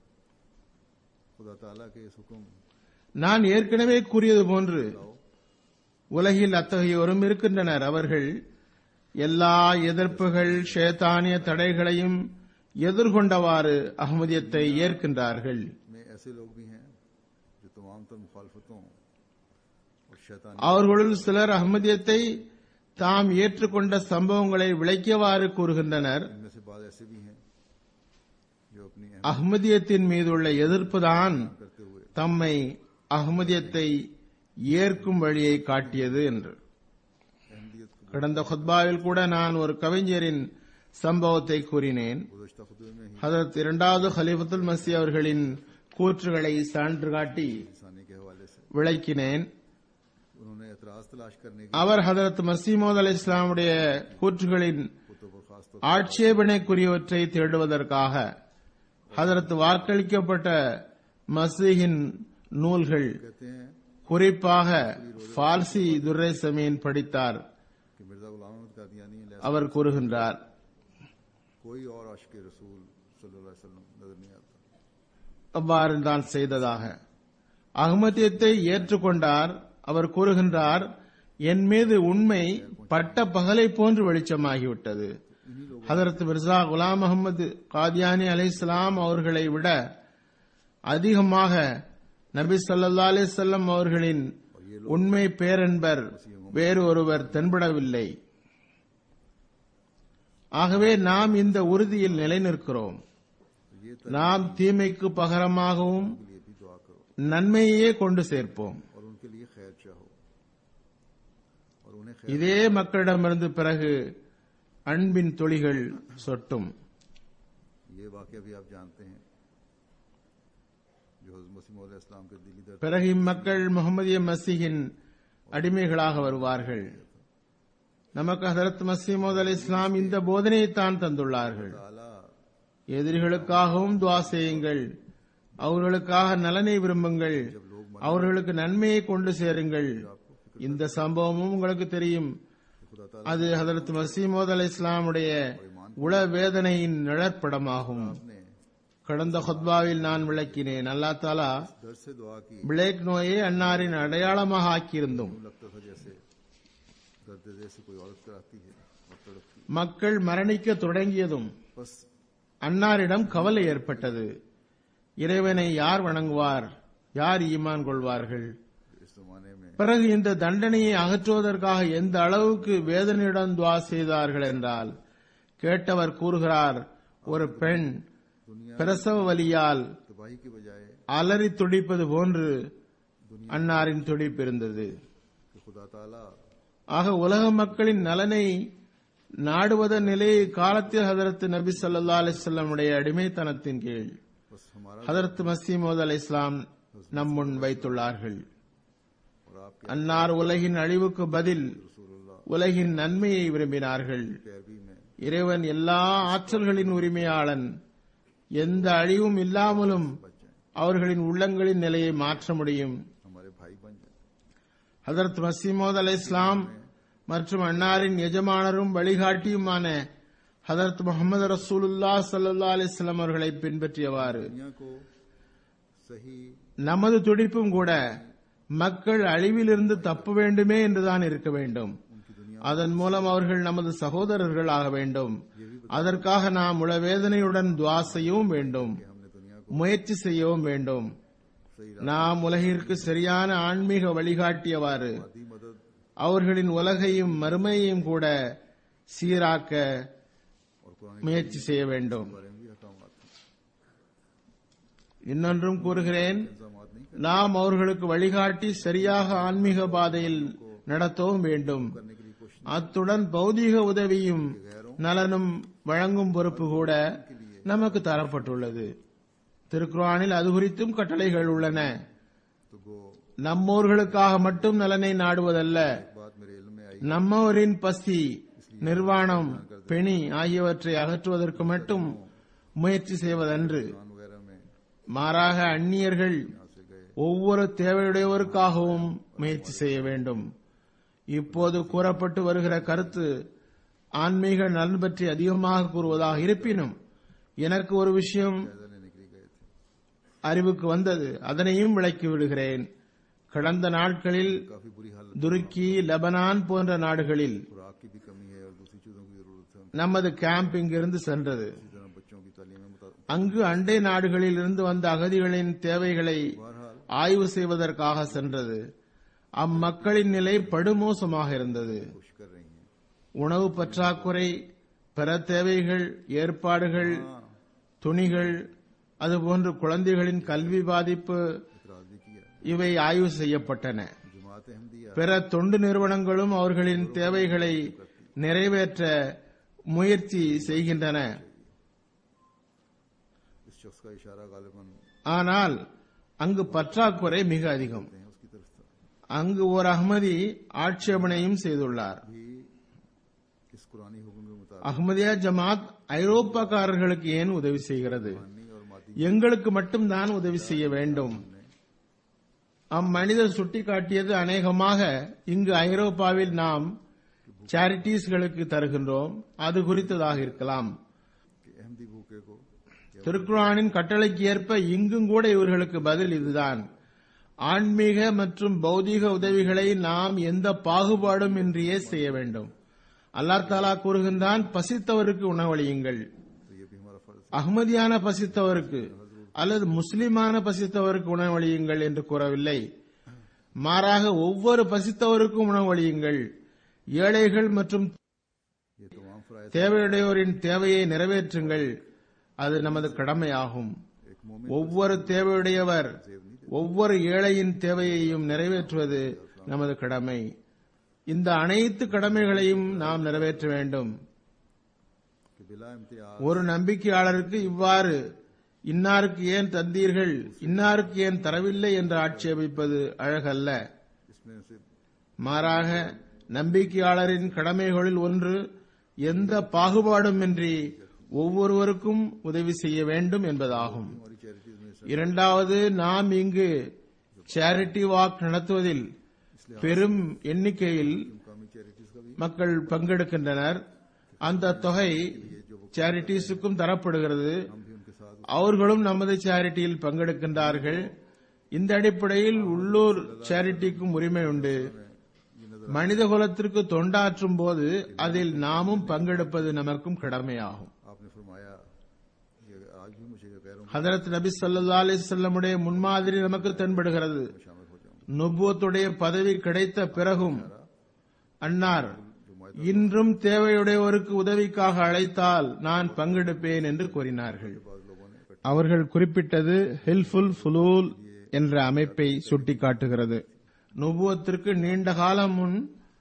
खुदा ताला के इस हुक्म நான் ஏற்கனவே கூறியது போன்று உலகில் அத்தகையோரும் இருக்கின்றனர் அவர்கள் எல்லா எதிர்ப்புகள் ஷேத்தானிய தடைகளையும் எதிர்கொண்டவாறு அகமதியத்தை ஏற்கின்றார்கள் में ऐसे लोग भी हैं जो तमाम तर मुखालफतों और शैतानी அவர்களுள் சிலர் அகமதியத்தை தாம் ஏற்றுக்கொண்ட சம்பவங்களை விளக்கியவாறு கூறுகின்றனர் इनमें से बाद ऐसे भी हैं जो अपनी अहम அகமதியத்தின் மீதுள்ள எதிர்ப்புதான் करते हुए தம்மை அகமதியத்தை ஏற்கும் வழியை காட்டியது என்று अहमदियत को கடந்த ஹுத்பாவில் கூட நான் ஒரு கவிஞரின் சம்பவத்தை கூறினேன் गुजश्ता खुतबे में ही ஹதரத் இரண்டாவது ஹலீஃபத்துல் மசி அவர்களின் கூற்றுகளை சான்று காட்டி इंसानी के हवाले से விளக்கினேன் उन्होंने एतराज तलाश करने की அவர் ஹதரத் மசீமோத் அலி இஸ்லாமுடைய கூற்றுகளின் कुतुब और खास तौर ஆட்சேபனைக்குரியவற்றை தேடுவதற்காக ஹதரத் வாக்களிக்கப்பட்ட மசீஹின் நூல்கள் कहते हैं குறிப்பாக ஃபார்சி துர்ரை சமீன் படித்தார் कि मिर्जा गुलाम अहमद कादियानी ने அவர் கூறுகின்றார் कोई और आशिक रसूल सल्लल्लाहु अलैहि वसल्लम नजर नहीं आता அவ்வாறு தான் செய்ததாக அகமதியத்தை ஏற்றுக்கொண்டார் அவர் கூறுகின்றார் என் மீது உண்மை பட்ட பகலை போன்று வெளிச்சமாகிவிட்டது ஹதரத் மிர்சா குலாம் முகமது காதியானி அலைஹிஸ்ஸலாம் அவர்களை விட அதிகமாக நபி ஸல்லல்லாஹு அலைஹி வஸல்லம் அவர்களின் உண்மை பேரன்பர் வேறு ஒருவர் தென்படவில்லை ஆகவே நாம் இந்த உறுதியில் நிலைநிற்கிறோம் ये நாம் தீமைக்கு பகரமாகவும் के लिए भी दुआ करो நன்மையே கொண்டு சேர்ப்போம் और उनके लिए खैर चाहो और उन्हें खैर இதே மக்களிடமிருந்து பிறகு அன்பின் துளிகள் சொட்டும் ये वाक्य भी आप जानते हैं जो हजरत मसीह मौला इस्लाम के दिली दर्द பிறகு இம்மக்கள் முகமதிய மசீகின் அடிமைகளாக வருவார்கள் நமக்கு ஹதரத் மசீமோத் அலி இஸ்லாம் இந்த போதனையைத்தான் தந்துள்ளார்கள் ताला எதிரிகளுக்காகவும் துவா செய்யுங்கள் அவர்களுக்காக நலனை விரும்புங்கள் அவர்களுக்கு நன்மையை கொண்டு சேருங்கள் இந்த சம்பவமும் உங்களுக்கு தெரியும் खुदा ताला அது ஹதரத் மசீமோத் அலி இஸ்லாமுடைய உள வேதனையின் நிழற்படமாகும் ने கடந்த ஹுத்பாவில் நான் விளக்கினேன் அல்லா தாலா दर्द से दुआ की பிளேக் நோயை அன்னாரின் அடையாளமாக ஆக்கியிருந்தோம் यूं लगता था जैसे दर्द दिल से कोई औरत कराती है और तड़पती மக்கள் மரணிக்க தொடங்கியதும் बस அன்னாரிடம் கவலை ஏற்பட்டது இறைவனை யார் வணங்குவார் யார் ஈமான் கொள்வார்கள் इस जमाने में பிறகு இந்த தண்டனையை அகற்றுவதற்காக எந்த அளவுக்கு வேதனையுடன் துவா செய்தார்கள் என்றால் கேட்டவர் கூறுகிறார் ஒரு பெண் பிரசவ வலியால் तबाही के बजाय அலறி துடிப்பது போன்று அன்னாரின் துடிப்பு இருந்தது कि खुदा ताला ஆக உலக மக்களின் நலனை நாடுவதன் நிலையை காலத்தில் ஹதரத் நபி ஸல்லல்லாஹு அலைஹி வஸல்லம் உடைய அடிமைத்தனத்தின் கீழ் बस हमारा ஹதரத் மசீமோத் அலை இஸ்லாம் நம் முன் வைத்துள்ளார்கள் और आपके அன்னார் உலகின் அழிவுக்கு பதில் रसूलुल्लाह உலகின் நன்மையை விரும்பினார்கள் पैरवी में இறைவன் எல்லா ஆற்றல்களின் உரிமையாளன் எந்த அழிவும் இல்லாமலும் அவர்களின் உள்ளங்களின் நிலையை மாற்ற முடியும் हमारे भाई बन जाए ஹதரத் மசீமோத் அலை இஸ்லாம் மற்றும் அன்னாரின் எஜமானரும் வழிகாட்டியுமான ஹதரத் முகமது ரசூலுல்லா சல்லா அலிஸ்லாம் அவர்களை பின்பற்றியவாறு दुनिया को सही நமது துடிப்பும் கூட மக்கள் அழிவிலிருந்து தப்ப வேண்டுமே என்றுதான் இருக்க வேண்டும் அதன் மூலம் அவர்கள் நமது சகோதரர்கள் ஆக வேண்டும் அதற்காக நாம் உளவேதனையுடன் துவா செய்யவும் வேண்டும் हमने दुनिया முயற்சி செய்யவும் வேண்டும் நாம் உலகிற்கு சரியான ஆன்மீக வழிகாட்டியவாறு को दी मदद அவர்களின் உலகையும் மறுமையையும் கூட சீராக்க और कुरान முயற்சி செய்ய வேண்டும் के बारे में भी हकाम हैं இன்னொன்றும் கூறுகிறேன் इंतजामात नहीं நாம் அவர்களுக்கு வழிகாட்டி சரியாக ஆன்மீக பாதையில் நடத்தவும் வேண்டும் करने के लिए कोशिश அத்துடன் பௌதீக உதவியும் நலனும் வழங்கும் பொறுப்பு கூட நமக்கு தரப்பட்டுள்ளது திருக்குறானில் அது குறித்தும் கட்டளைகள் உள்ளன तो गो நம்மோர்களுக்காக மட்டும் நலனை நாடுவதல்ல बात मेरे इल्म में आई நம்மவரின் பசி நிர்வாணம் பெணி ஆகியவற்றை அகற்றுவதற்கு மட்டும் முயற்சி செய்வதன்று कुरान वगैरह में மாறாக அந்நியர்கள் यहाँ से गए ஒவ்வொரு தேவையுடையவருக்காகவும் முயற்சி செய்ய வேண்டும் இப்போது கூறப்பட்டு வருகிற கருத்து ஆன்மீக நலன் பற்றி அதிகமாக கூறுவதாக இருப்பினும் எனக்கு ஒரு விஷயம் जायजा लेने के लिए गए थे அறிவுக்கு வந்தது அதனையும் விளக்கி விடுகிறேன் கடந்த நாட்களில் काफी बुरी हालत துருக்கி லெபனான் போன்ற நாடுகளில் खुराक की भी कमी है और दूसरी चीजों की जरूरत है நமது கேம்ப் இங்கிருந்து சென்றது इसी तरह बच्चों की तालीम में मुता- அங்கு அண்டை நாடுகளில் இருந்து வந்த அகதிகளின் தேவைகளை बहरहाल ஆய்வு செய்வதற்காக சென்றது அம்மக்களின் நிலை படுமோசமாக இருந்தது कोशिश कर रही हैं உணவு பற்றாக்குறை பிற தேவைகள் ஏற்பாடுகள் துணிகள் அதுபோன்று குழந்தைகளின் கல்வி பாதிப்பு इतराज भी किया இவை ஆய்வு செய்யப்பட்டன जमात अहमदिया பிற தொண்டு நிறுவனங்களும் அவர்களின் தேவைகளை நிறைவேற்ற முயற்சி செய்கின்றன इस शख्स का इशारा गालिबन ஆனால் அங்கு பற்றாக்குறை மிக அதிகம் हैं उसकी तरफ था அங்கு ஓர் அகமதி ஆட்சேபனையும் செய்துள்ளார் भी इस कुरानी हुक्म के मुताबिक அஹ்மதியா ஜமாத் ஐரோப்பாக்காரர்களுக்கு ஏன் உதவி செய்கிறது पानी और मादी எங்களுக்கு மட்டும்தான் உதவி செய்ய வேண்டும் அம்மனிதர் சுட்டிக்காட்டியது அநேகமாக இங்கு ஐரோப்பாவில் நாம் சேரிட்டிஸ்களுக்கு தருகின்றோம் அது குறித்ததாக இருக்கலாம் के अहमदी भूखे को திருக்குறானின் கட்டளைக்கு ஏற்ப இங்கும் கூட இவர்களுக்கு பதில் இதுதான் ஆன்மீக மற்றும் பௌதீக உதவிகளை நாம் எந்த பாகுபாடும் இன்றியே செய்ய வேண்டும் அல்லாஹ் தாலா கூறுகின்றான் பசித்தவருக்கு உணவளியுங்கள் तो ये भी हमारा फर्ज அகமதியான பசித்தவருக்கு அல்லது முஸ்லிமான பசித்தவருக்கு உணவளியுங்கள் என்று கூறவில்லை மாறாக ஒவ்வொரு பசித்தவருக்கும் உணவளியுங்கள் ஏழைகள் மற்றும் ये तमाम फरायद தேவையுடையோரின் தேவையை நிறைவேற்றுங்கள் அது நமது கடமையாகும் एक मोमिन ஒவ்வொரு தேவையுடையவர் ஒவ்வொரு ஏழையின் தேவையையும் நிறைவேற்றுவது நமது கடமை இந்த அனைத்து கடமைகளையும் நாம் நிறைவேற்ற வேண்டும் के बिला इम्तियाज ஒரு நம்பிக்கையாளருக்கு இவ்வாறு இன்னாருக்கு ஏன் தந்தீர்கள் இன்னாருக்கு ஏன் தரவில்லை என்று ஆட்சேபிப்பது அழகல்ல इसमें से மாறாக நம்பிக்கையாளரின் கடமைகளில் ஒன்று எந்த பாகுபாடுமின்றி ஒவ்வொருவருக்கும் உதவி செய்ய வேண்டும் என்பதாகும் हमारी चैरिटीज में से இரண்டாவது நாம் இங்கு சேரிட்டி வாக் நடத்துவதில் பெரும் எண்ணிக்கையில் मुकामी चैरिटीज का भी மக்கள் பங்கெடுக்கின்றனர் அந்த தொகை சேரிட்டிஸுக்கும் தரப்படுகிறது हम भी उनके साथ அவர்களும் நமது சேரிட்டியில் பங்கெடுக்கின்றார்கள் இந்த அடிப்படையில் உள்ளூர் சேரிட்டிக்கும் உரிமை உண்டு மனித குலத்திற்கு தொண்டாற்றும் போது அதில் நாமும் பங்கெடுப்பது நமக்கும் கடமையாகும் आपने फरमाया ये आज भी मुझे गैरों ஹதரத் நபி ஸல்லல்லாஹு அலைஹி வஸல்லமுடைய முன்மாதிரி நமக்கு தென்படுகிறது में शामिल हो जाऊं நுபுவத்துடைய பதவி கிடைத்த பிறகும் அன்னார் இன்றும் தேவையுடையவருக்கு உதவிக்காக அழைத்தால் நான் பங்கெடுப்பேன் என்று கூறினார்கள் बाद लोगों ने इकट्ठे அவர்கள் குறிப்பிட்டது ஹெல்ஃபுல் ஃபுலூல் என்ற அமைப்பை சுட்டிக்காட்டுகிறது நுபுவத்திற்கு நீண்ட காலம் முன்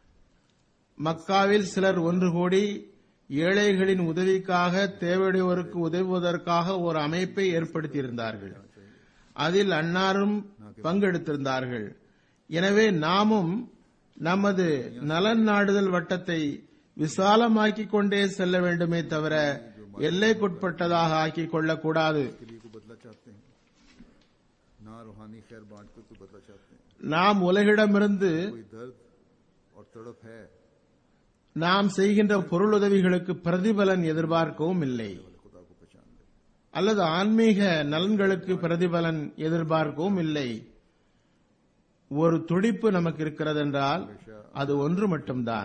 மக்காவில் சிலர் ஒன்று கூடி ஏழைகளின் உதவிக்காக தேவையுடையவருக்கு உதவுவதற்காக ஒரு அமைப்பை ஏற்படுத்தியிருந்தார்கள் அதில் அன்னாரும் பங்கெடுத்திருந்தார்கள் எனவே நாமும் நமது நலன் நாடுதல் வட்டத்தை விசாலமாக்கிக் கொண்டே செல்ல வேண்டுமே தவிர எல்லைக்குட்பட்டதாக ஆக்கிக் கொள்ளக்கூடாது के लिए को बदला चाहते हैं ना रूहानी खैर बांट कर कोई बदला चाहते हैं நாம் உலகிடமிருந்து कोई दर्द और तड़प है நாம் செய்கின்ற பொருளுதவிகளுக்கு பிரதிபலன் எதிர்பார்க்கவும் இல்லை वाले खुदा को पहचान ले அல்லது ஆன்மீக நலன்களுக்கு பிரதிபலன் எதிர்பார்க்கவும் இல்லை ஒரு துடிப்பு நமக்கு இருக்கிறது என்றால் அது ஒன்று மட்டும்தான்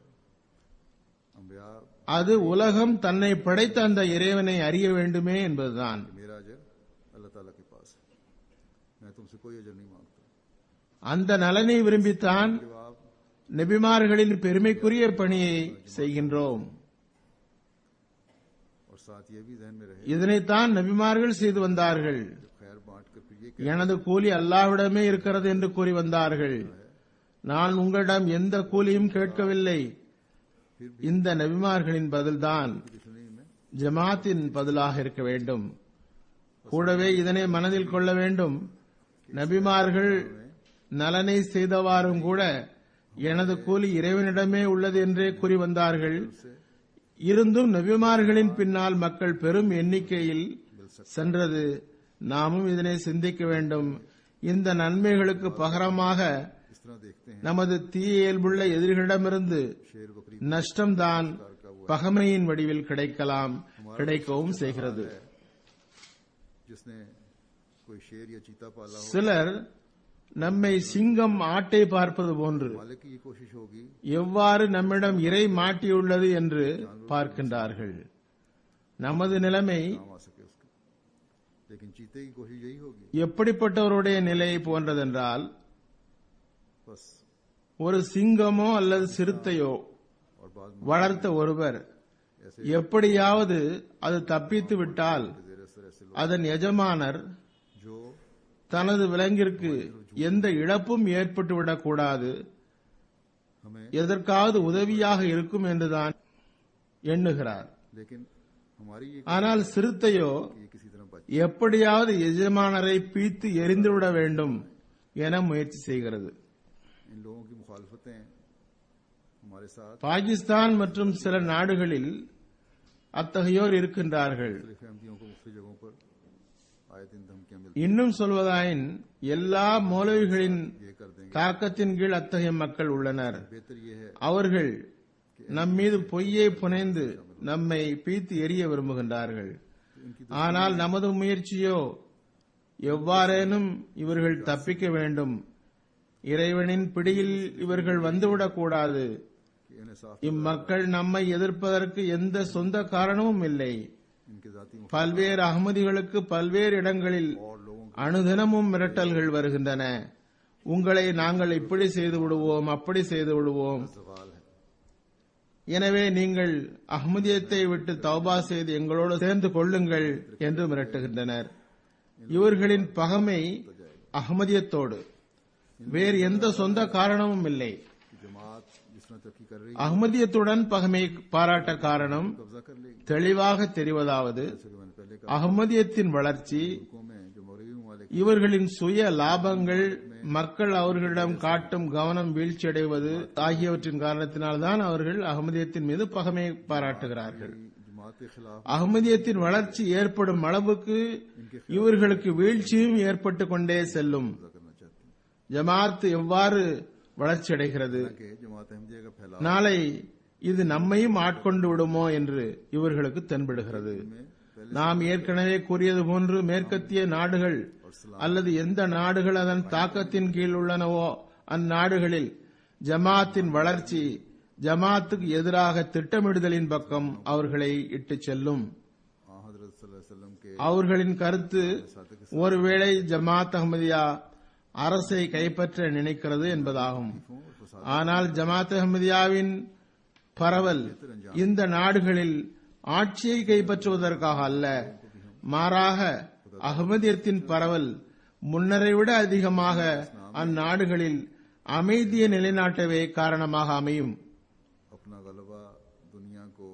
अम्बिया அது உலகம் தன்னை படைத்த அந்த இறைவனை அறிய வேண்டுமே என்பதுதான் मेरा अजर अल्लाह ताला के पास है मैं तुमसे कोई अजर नहीं मांगता அந்த நலனை விரும்பித்தான் जवाब நெபிமார்களின் பெருமைக்குரிய பணியை செய்கின்றோம் और साथ ये भी जहन में रहे இதனைத்தான் நபிமார்கள் செய்து வந்தார்கள் जब खैर बांट कर फिर ये எனது கூலி அல்லாஹ்விடமே இருக்கிறது என்று கூறி வந்தார்கள் நான் உங்களிடம் எந்த கூலியும் கேட்கவில்லை இந்த நபிமார்களின் பதில்தான் पिछली में ஜமாத்தின் பதிலாக இருக்க வேண்டும் கூடவே இதனை மனதில் கொள்ள வேண்டும் நபிமார்கள் நலனை செய்தவாறும் கூட எனது கூலி இறைவனிடமே உள்ளது என்றே கூறி வந்தார்கள் இருந்தும் நபிமார்களின் பின்னால் மக்கள் பெரும் எண்ணிக்கையில் சென்றது நாமும் இதனை சிந்திக்க வேண்டும் இந்த நன்மைகளுக்கு பகரமாக इस तरह देखते हैं நமது தீய இயல்புள்ள எதிரிகளிடமிருந்து शेर बकरी நஷ்டம்தான் பகமையின் வடிவில் கிடைக்கலாம் கிடைக்கவும் செய்கிறது जिसने कोई शेर या चीता पाला हो சிலர் நம்மை சிங்கம் ஆட்டை பார்ப்பது போன்று मालिक की ये कोशिश होगी எவ்வாறு நம்மிடம் இறை மாட்டியுள்ளது என்று பார்க்கின்றார்கள் நமது நிலைமை काम आ सके उसके लेकिन चीते की कोशिश यही होगी எப்படிப்பட்டவருடைய நிலை போன்றதென்றால் बस ஒரு சிங்கமோ அல்லது சிறுத்தையோ और बाद में வளர்த்த ஒருவர் எப்படியாவது அது தப்பித்து விட்டால் जेर असर ऐसे लोग அதன் எஜமானர் जो தனது விலங்கிற்கு எந்த இழப்பும் ஏற்பட்டுவிடக் கூடாது हमें எதற்காவது உதவியாக இருக்கும் என்றுதான் எண்ணுகிறார் लेकिन हमारी ये ஆனால் சிறுத்தையோ ये किसी तरह बच எப்படியாவது எஜமானரை பீத்து எரிந்துவிட வேண்டும் என முயற்சி செய்கிறது इन लोगों की मुखालफतें हमारे साथ பாகிஸ்தான் மற்றும் சில நாடுகளில் அத்தகையோர் இருக்கின்றார்கள் मुख्तलिफ अहमदियों को मुख्तु जगहों पर आए दिन धमकियां मिलती இன்னும் சொல்வதாயின் எல்லா மௌலவிகளின் ये कर देंगे தாக்கத்தின் கீழ் அத்தகைய மக்கள் உள்ளனர் बेहतर ये है அவர்கள் நம் மீது பொய்யை புனைந்து நம்மை பீத்து எரிய விரும்புகின்றார்கள் ஆனால் நமது முயற்சியோ எவ்வாறேனும் இவர்கள் தப்பிக்க வேண்டும் இறைவனின் பிடியில் இவர்கள் வந்துவிடக்கூடாது कि इन्हें साफ இம்மக்கள் நம்மை எதிர்ப்பதற்கு எந்த சொந்த காரணமும் இல்லை इनके जाती मुख பல்வேறு அகமதிகளுக்கு பல்வேறு இடங்களில் और लोगों அனுதினமும் மிரட்டல்கள் வருகின்றன உங்களை நாங்கள் இப்படி செய்து விடுவோம் அப்படி செய்து விடுவோம் का सवाल है எனவே நீங்கள் அஹ்மதியத்தை விட்டு தௌபா செய்து எங்களோடு சேர்ந்து கொள்ளுங்கள் என்று மிரட்டுகின்றனர் இவர்களின் பகமை அஹ்மதியத்தோடு வேறு எந்த சொந்த காரணமும் இல்லை कि जमात जिस तरह तरक्की कर रही है அஹ்மதியத்துடன் பகமை பாராட்ட காரணம் कब्जा कर लेगी தெளிவாக தெரிவதாவது जैसे कि मैंने पहले कहा அகமதியத்தின் வளர்ச்சி मुल्कों में जो मौलवी ममालिक இவர்களின் சுய லாபங்கள் மக்கள் அவர்களிடம் காட்டும் கவனம் வீழ்ச்சியடைவது ஆகியவற்றின் காரணத்தினால்தான் அவர்கள் அகமதியத்தின் மீது பகமை பாராட்டுகிறார்கள் जमात के खिलाफ அகமதியத்தின் வளர்ச்சி ஏற்படும் அளவுக்கு இவர்களுக்கு வீழ்ச்சியும் ஏற்பட்டு கொண்டே செல்லும் कब्जा करना चाहती है ஜமாத் எவ்வாறு வளர்ச்சி அடைகிறது कि जमात अहमदिया का फैलाव நாளை இது நம்மையும் ஆட்கொண்டு விடுமோ என்று இவர்களுக்கு தென்படுகிறது நாம் ஏற்கனவே கூறியது போன்று மேற்கத்திய நாடுகள் அல்லது எந்த நாடுகள் அதன் தாக்கத்தின் கீழ் உள்ளனவோ அந்நாடுகளில் ஜமாத்தின் வளர்ச்சி ஜமாத்துக்கு எதிராக திட்டமிடுதலின் பக்கம் அவர்களை இட்டுச் செல்லும் आ हजरत सल्लल्लाहु अलैहि वसल्लम के அவர்களின் கருத்து ஒருவேளை ஜமாத் அஹ்மதியா அரசை கைப்பற்ற நினைக்கிறது என்பதாகும் ஆனால் ஜமாத் அஹ்மதியாவின் பரவல் இந்த நாடுகளில் ஆட்சியை கைப்பற்றுவதற்காக அல்ல மாறாக அகமதியத்தின் பரவல் முன்னரை விட அதிகமாக அந்நாடுகளில் அமைதியை நிலைநாட்டவே காரணமாக அமையும் अपना गलबा दुनिया को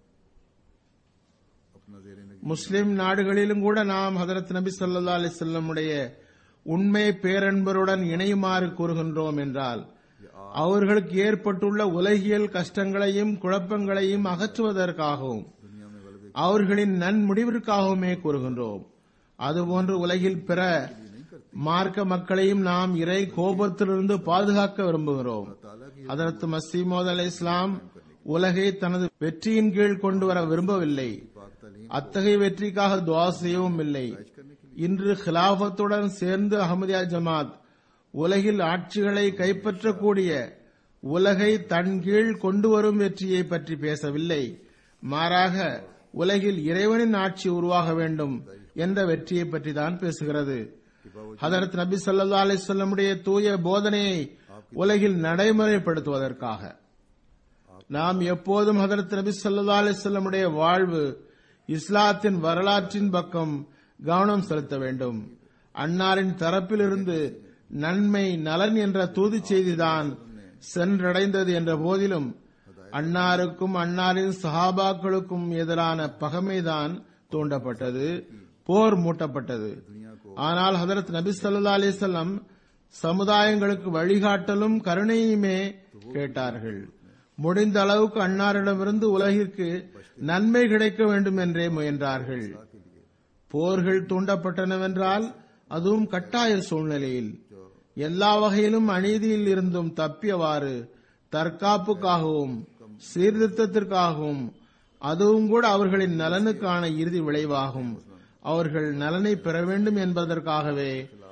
अपना जेर नगी முஸ்லிம் நாடுகளிலும் கூட நாம் ஹதரத் நபி ஸல்லல்லாஹு அலைஹி வஸல்லமுடைய உண்மை பேரன்பருடன் இணையுமாறு கூறுகின்றோம் என்றால் அவர்களுக்கு ஏற்பட்டுள்ள உலகியல் கஷ்டங்களையும் குழப்பங்களையும் அகற்றுவதற்காகவும் दुनिया में गलबे அவர்களின் நன்முடிவிற்காகவுமே கூறுகின்றோம் அதுபோன்று உலகில் பிற மார்க்க மக்களையும் நாம் இறை கோபத்திலிருந்து பாதுகாக்க விரும்புகிறோம் அதற்கு மசீமோத் அலை இஸ்லாம் உலகை தனது வெற்றியின் கீழ் கொண்டு வர விரும்பவில்லை पाक तालीम அத்தகைய வெற்றிக்காக துவா செய்யவும் இல்லை இன்று ஹிலாபத்துடன் சேர்ந்து அகமதியா ஜமாத் உலகில் ஆட்சிகளை கைப்பற்றக்கூடிய உலகை தன் கீழ் கொண்டு வரும் வெற்றியை பற்றி பேசவில்லை மாறாக உலகில் இறைவனின் ஆட்சி உருவாக வேண்டும் என்ற வெற்றியை பற்றி தான் பேசுகிறது ஹதரத் நபி ஸல்லல்லாஹு அலைஹி வஸல்லமுடைய தூய போதனையை உலகில் நடைமுறைப்படுத்துவதற்காக நாம் எப்போதும் ஹதரத் நபி ஸல்லல்லாஹு அலைஹி வஸல்லமுடைய வாழ்வு இஸ்லாத்தின் வரலாற்றின் பக்கம் கவனம் செலுத்த வேண்டும் அன்னாரின் தரப்பிலிருந்து நன்மை நலன் என்ற தூது செய்திதான் சென்றடைந்தது என்ற போதிலும் அன்னாருக்கும் அன்னாரின் சஹாபாக்களுக்கும் எதிரான பகைமைதான் தூண்டப்பட்டது போர் மூட்டப்பட்டது ஆனால் ஹதரத் நபி ஸல்லல்லாஹு அலைஹி வஸல்லம் சமுதாயங்களுக்கு வழிகாட்டலும் கருணையுமே கேட்டார்கள் முடிந்த அளவுக்கு அன்னாரிடமிருந்து உலகிற்கு நன்மை கிடைக்க வேண்டும் என்றே முயன்றார்கள் போர்கள் தூண்டப்பட்டனவென்றால் அதுவும் கட்டாய சூழ்நிலையில் எல்லா வகையிலும் அநீதியில் இருந்தும் தப்பியவாறு தற்காப்புக்காகவும் சீர்திருத்தத்திற்காகவும் அதுவும் கூட அவர்களின் நலனுக்கான இறுதி விளைவாகும் அவர்கள் நலனை பெற வேண்டும் என்பதற்காகவே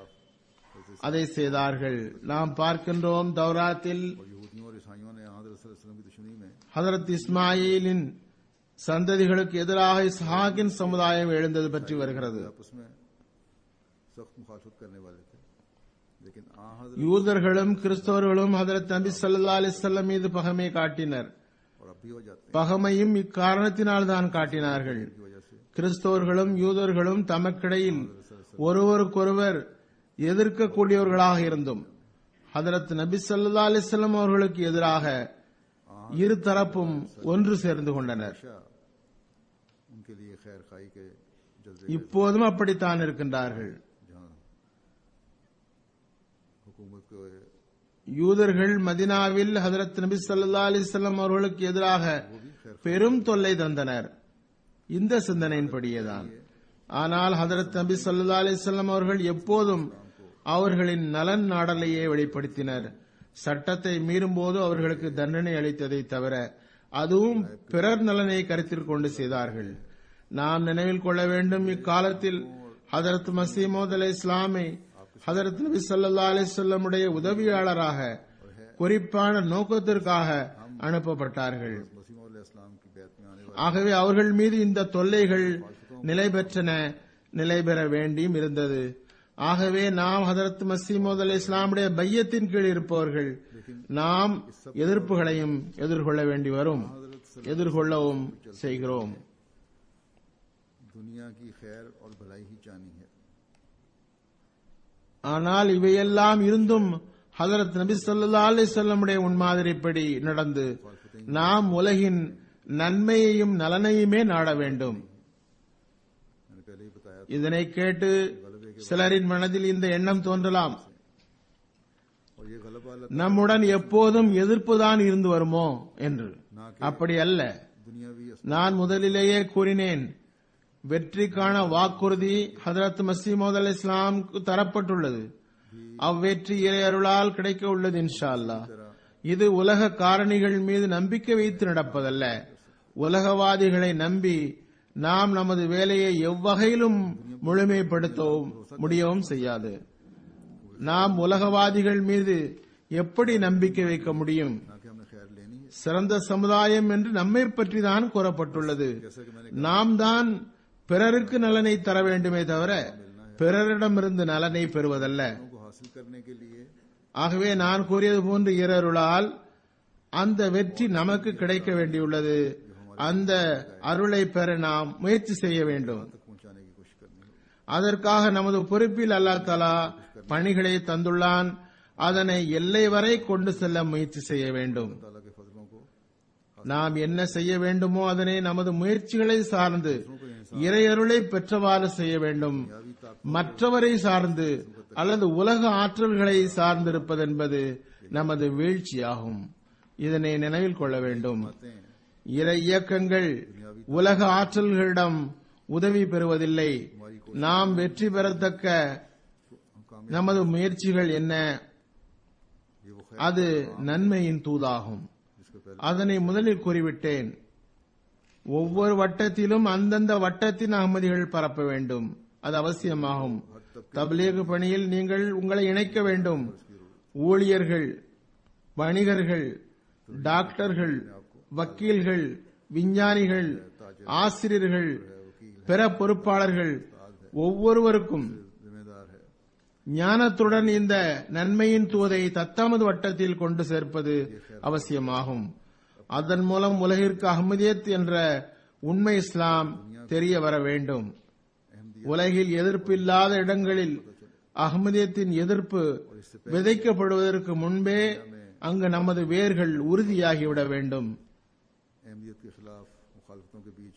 அதை செய்தார்கள் நாம் பார்க்கின்றோம் தௌராத்தில் और यहूदियों और ईसाइयों ने हजरत सल्लल्लाहु अलैहि वसल्लम की दुश्मनी में ஹதரத் இஸ்மாயிலின் சந்ததிகளுக்கு எதிராக இஸ்ஹாக்கின் சமுதாயம் எழுந்தது பற்றி வருகிறது आपस में सख्त मुखालफत करने वाले थे लेकिन आ हजरत யூதர்களும் கிறிஸ்தவர்களும் ஹதரத் நபி ஸல்லல்லாஹு அலைஹி வஸல்லம் மீது பகமை காட்டினர் और अब भी हो जाते हैं பகமையும் இக்காரணத்தினால் தான் காட்டினார்கள் की वजह से கிறிஸ்தவர்களும் யூதர்களும் தமக்கிடையில் ஒருவருக்கொருவர் எதிர்க்கக்கூடியவர்களாக இருந்தும் ஹதரத் நபி ஸல்லல்லாஹு அலைஹி வஸல்லம் அவர்களுக்கு எதிராக இரு தரப்பும் ஒன்று சேர்ந்து கொண்டனர் हमेशा उनके लिए खैर खाई के जज्बे இப்போதும் அப்படித்தான் இருக்கின்றார்கள் जहाँ हुकूमत को யூதர்கள் மதினாவில் ஹதரத் நபி ஸல்லல்லாஹு அலைஹி வஸல்லம் அவர்களுக்கு எதிராக பெரும் தொல்லை தந்தனர் இந்த சிந்தனையின்படியேதான் ஆனால் ஹதரத் நபி ஸல்லல்லாஹு அலைஹி வஸல்லம் அவர்கள் எப்போதும் அவர்களின் நலன் நாடலையே வெளிப்படுத்தினர் சட்டத்தை மீறும்போது அவர்களுக்கு தண்டனை அளித்ததை தவிர அதுவும் பிறர் நலனை கருத்தில் கொண்டு செய்தார்கள் நாம் நினைவில் கொள்ள வேண்டும் இக்காலத்தில் ஹதரத் மசீமோத் அலை இஸ்லாமை ஹதரத் நபி ஸல்லல்லாஹு அலைஹி வஸல்லமுடைய உதவியாளராக குறிப்பான நோக்கத்திற்காக அனுப்பப்பட்டார்கள் मसीम इस्लाम की बैत में आने वाले ஆகவே அவர்கள் மீது இந்த தொல்லைகள் நிலை பெற்றன நிலை பெற வேண்டியும் இருந்தது ஆகவே நாம் ஹதரத் மசீமோத் அலை இஸ்லாமுடைய பையத்தின் கீழ் இருப்பவர்கள் நாம் எதிர்ப்புகளையும் எதிர்கொள்ள வேண்டி வரும் எதிர்கொள்ளவும் செய்கிறோம் दुनिया की खैर और भलाई ही चाहनी है ஆனால் இவையெல்லாம் இருந்தும் ஹதரத் நபி ஸல்லல்லாஹு அலைஹி வஸல்லமுடைய முன்மாதிரிப்படி நடந்து நாம் உலகின் நன்மையையும் நலனையுமே நாட வேண்டும் मैंने पहले ही बताया இதனை கேட்டு சிலரின் மனதில் இந்த எண்ணம் தோன்றலாம் और ये गलबा अल्लाह நம்முடன் எப்போதும் எதிர்ப்புதான் இருந்து வருமோ என்று அப்படி அல்ல दुनियावी நான் முதலிலேயே கூறினேன் வெற்றிக்கான வாக்குறுதி ஹதரத் மசீமோத் அல் இஸ்லாமுக்கு தரப்பட்டுள்ளது அவ்வெற்றி இறை அருளால் கிடைக்க உள்ளது இன்ஷா அல்லாஹ் இது உலக காரணிகள் மீது நம்பிக்கை வைத்து நடப்பதல்ல உலகவாதிகளை நம்பி நாம் நமது வேலையை எவ்வகையிலும் முழுமைப்படுத்தவும் முடியவும் செய்யாது நாம் உலகவாதிகள் மீது எப்படி நம்பிக்கை வைக்க முடியும் ना कि हमने खैर लेनी है சிறந்த சமுதாயம் என்று நம்மை பற்றி தான் கூறப்பட்டுள்ளது நாம் தான் பிறருக்கு நலனை தர வேண்டுமே தவிர பிறரிடமிருந்து நலனை பெறுவதல்ல को हासिल करने के लिए ஆகவே நான் கூறியது போன்று இரருளால் அந்த வெற்றி நமக்கு கிடைக்க வேண்டியுள்ளது அந்த அருளை பெற நாம் முயற்சி செய்ய வேண்டும் तक पहुंचाने की कोशिश करनी है அதற்காக நமது பொறுப்பில் அல்லா தலா பணிகளை தந்துள்ளான் அதனை எல்லை வரை கொண்டு செல்ல முயற்சி செய்ய வேண்டும் ताला के फजलों को நாம் என்ன செய்ய வேண்டுமோ அதனை நமது முயற்சிகளை சார்ந்து இறையருளை பெற்றவாறு செய்ய வேண்டும் மற்றவரை சார்ந்து அல்லது உலக ஆற்றல்களை சார்ந்திருப்பதென்பது நமது வீழ்ச்சியாகும் இதனை நினைவில் கொள்ள வேண்டும் இறை இயக்கங்கள் உலக ஆற்றல்களிடம் உதவி பெறுவதில்லை நாம் வெற்றி பெறத்தக்க நமது முயற்சிகள் என்ன ये वो खैर அது நன்மையின் தூதாகும் जिसको पहले அதனை முதலில் கூறிவிட்டேன் ஒவ்வொரு வட்டத்திலும் அந்தந்த வட்டத்தின் அகமதிகள் பரப்ப வேண்டும் அது அவசியமாகும் தப்லீக் பணியில் நீங்கள் உங்களை இணைக்க வேண்டும் ஊழியர்கள் வணிகர்கள் டாக்டர்கள் வக்கீல்கள் விஞ்ஞானிகள் ஆசிரியர்கள் பிற பொறுப்பாளர்கள் ஒவ்வொருவருக்கும் जिम्मेदार है ஞானத்துடன் இந்த நன்மையின் தூதை தத்தமது வட்டத்தில் கொண்டு சேர்ப்பது அவசியமாகும் அதன் மூலம் உலகிற்கு அஹ்மதியத் என்ற உண்மை இஸ்லாம் தெரிய வர வேண்டும் உலகில் எதிர்ப்பில்லாத இடங்களில் அஹ்மதியத்தின் எதிர்ப்பு விதைக்கப்படுவதற்கு முன்பே அங்கு நமது வேர்கள் உறுதியாகிவிட வேண்டும் अहमियत के खिलाफ मुखालफतों के बीच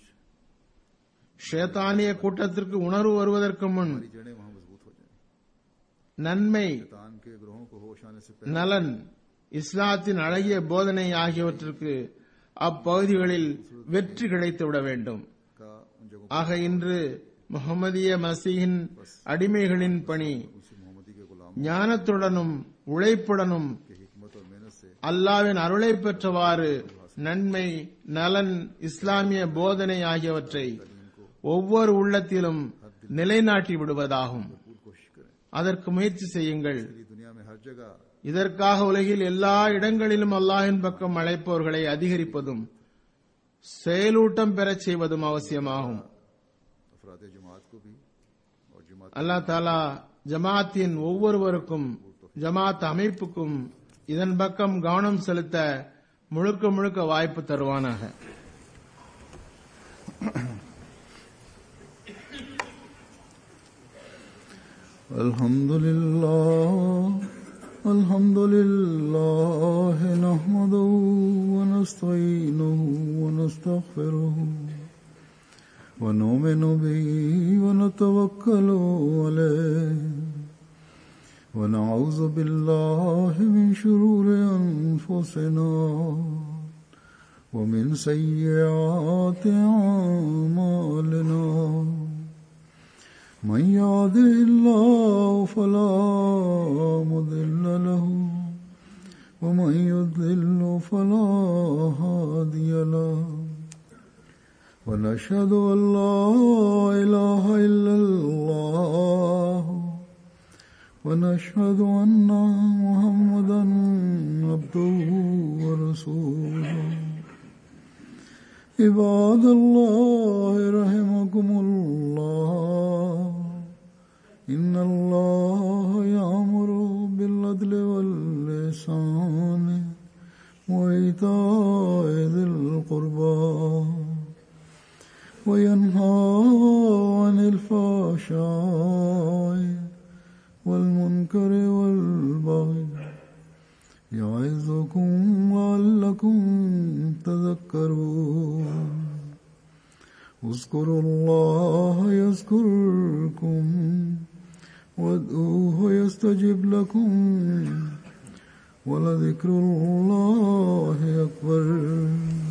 ஷேத்தானிய கூட்டத்திற்கு உணர்வு வருவதற்கு முன் हमारी जड़ें वहां मजबूत हो जाएं நன்மை शैतान के ग्रहों को होश आने से पहले நலன் இஸ்லாத்தின் அழகிய போதனை ஆகியவற்றிற்கு அப்பகுதிகளில் வெற்றி கிடைத்துவிட வேண்டும் का उन जगहों ஆக இன்று முகமதிய மசீஹின் அடிமைகளின் பணி उसी मोहम्मदी के गुलाम ஞானத்துடனும் உழைப்புடனும் की हिकमत और मेहनत से அல்லாவின் अருளை பெற்றவாறு நன்மை நலன் இஸ்லாமிய போதனை ஆகியவற்றை ஒவ்வொரு உள்ளத்திலும் நிலைநாட்டி விடுவதாகும் पूरी कोशिश करें அதற்கு முயற்சி செய்யுங்கள் पूरी दुनिया में हर जगह இதற்காக உலகில் எல்லா இடங்களிலும் அல்லாஹின் பக்கம் அழைப்பவர்களை அதிகரிப்பதும் செயலூட்டம் பெறச் செய்வதும் அவசியமாகும் अफराद जमात को भी और जमात அல்லாஹ் தாலா ஜமாத்தின் ஒவ்வொருவருக்கும் ஜமாத் அமைப்புக்கும் இதன் பக்கம் கவனம் செலுத்த முழுக்க முழுக்க வாய்ப்பு தருவானாக الحمد لله الحمد لله نحمده ونستعينه ونستغفره ونؤمن به ونتوكل عليه ونعوذ بالله من شرور أنفسنا ومن سيئات أعمالنا من يهده الله فلا مضل له ومن يضلل فلا هادي له ونشهد أن لا إله إلا الله ونشهد أن محمدا عبده ورسوله عباد الله رحمكم الله إن الله يأمر بالعدل واللسان وإيتاء ذي القربى وينهى عن الفحشاء والمنكر والبغي يعظكم لعلكم تذكرون اذكروا الله يذكركم وادعوه يستجب لكم ولذكر الله أكبر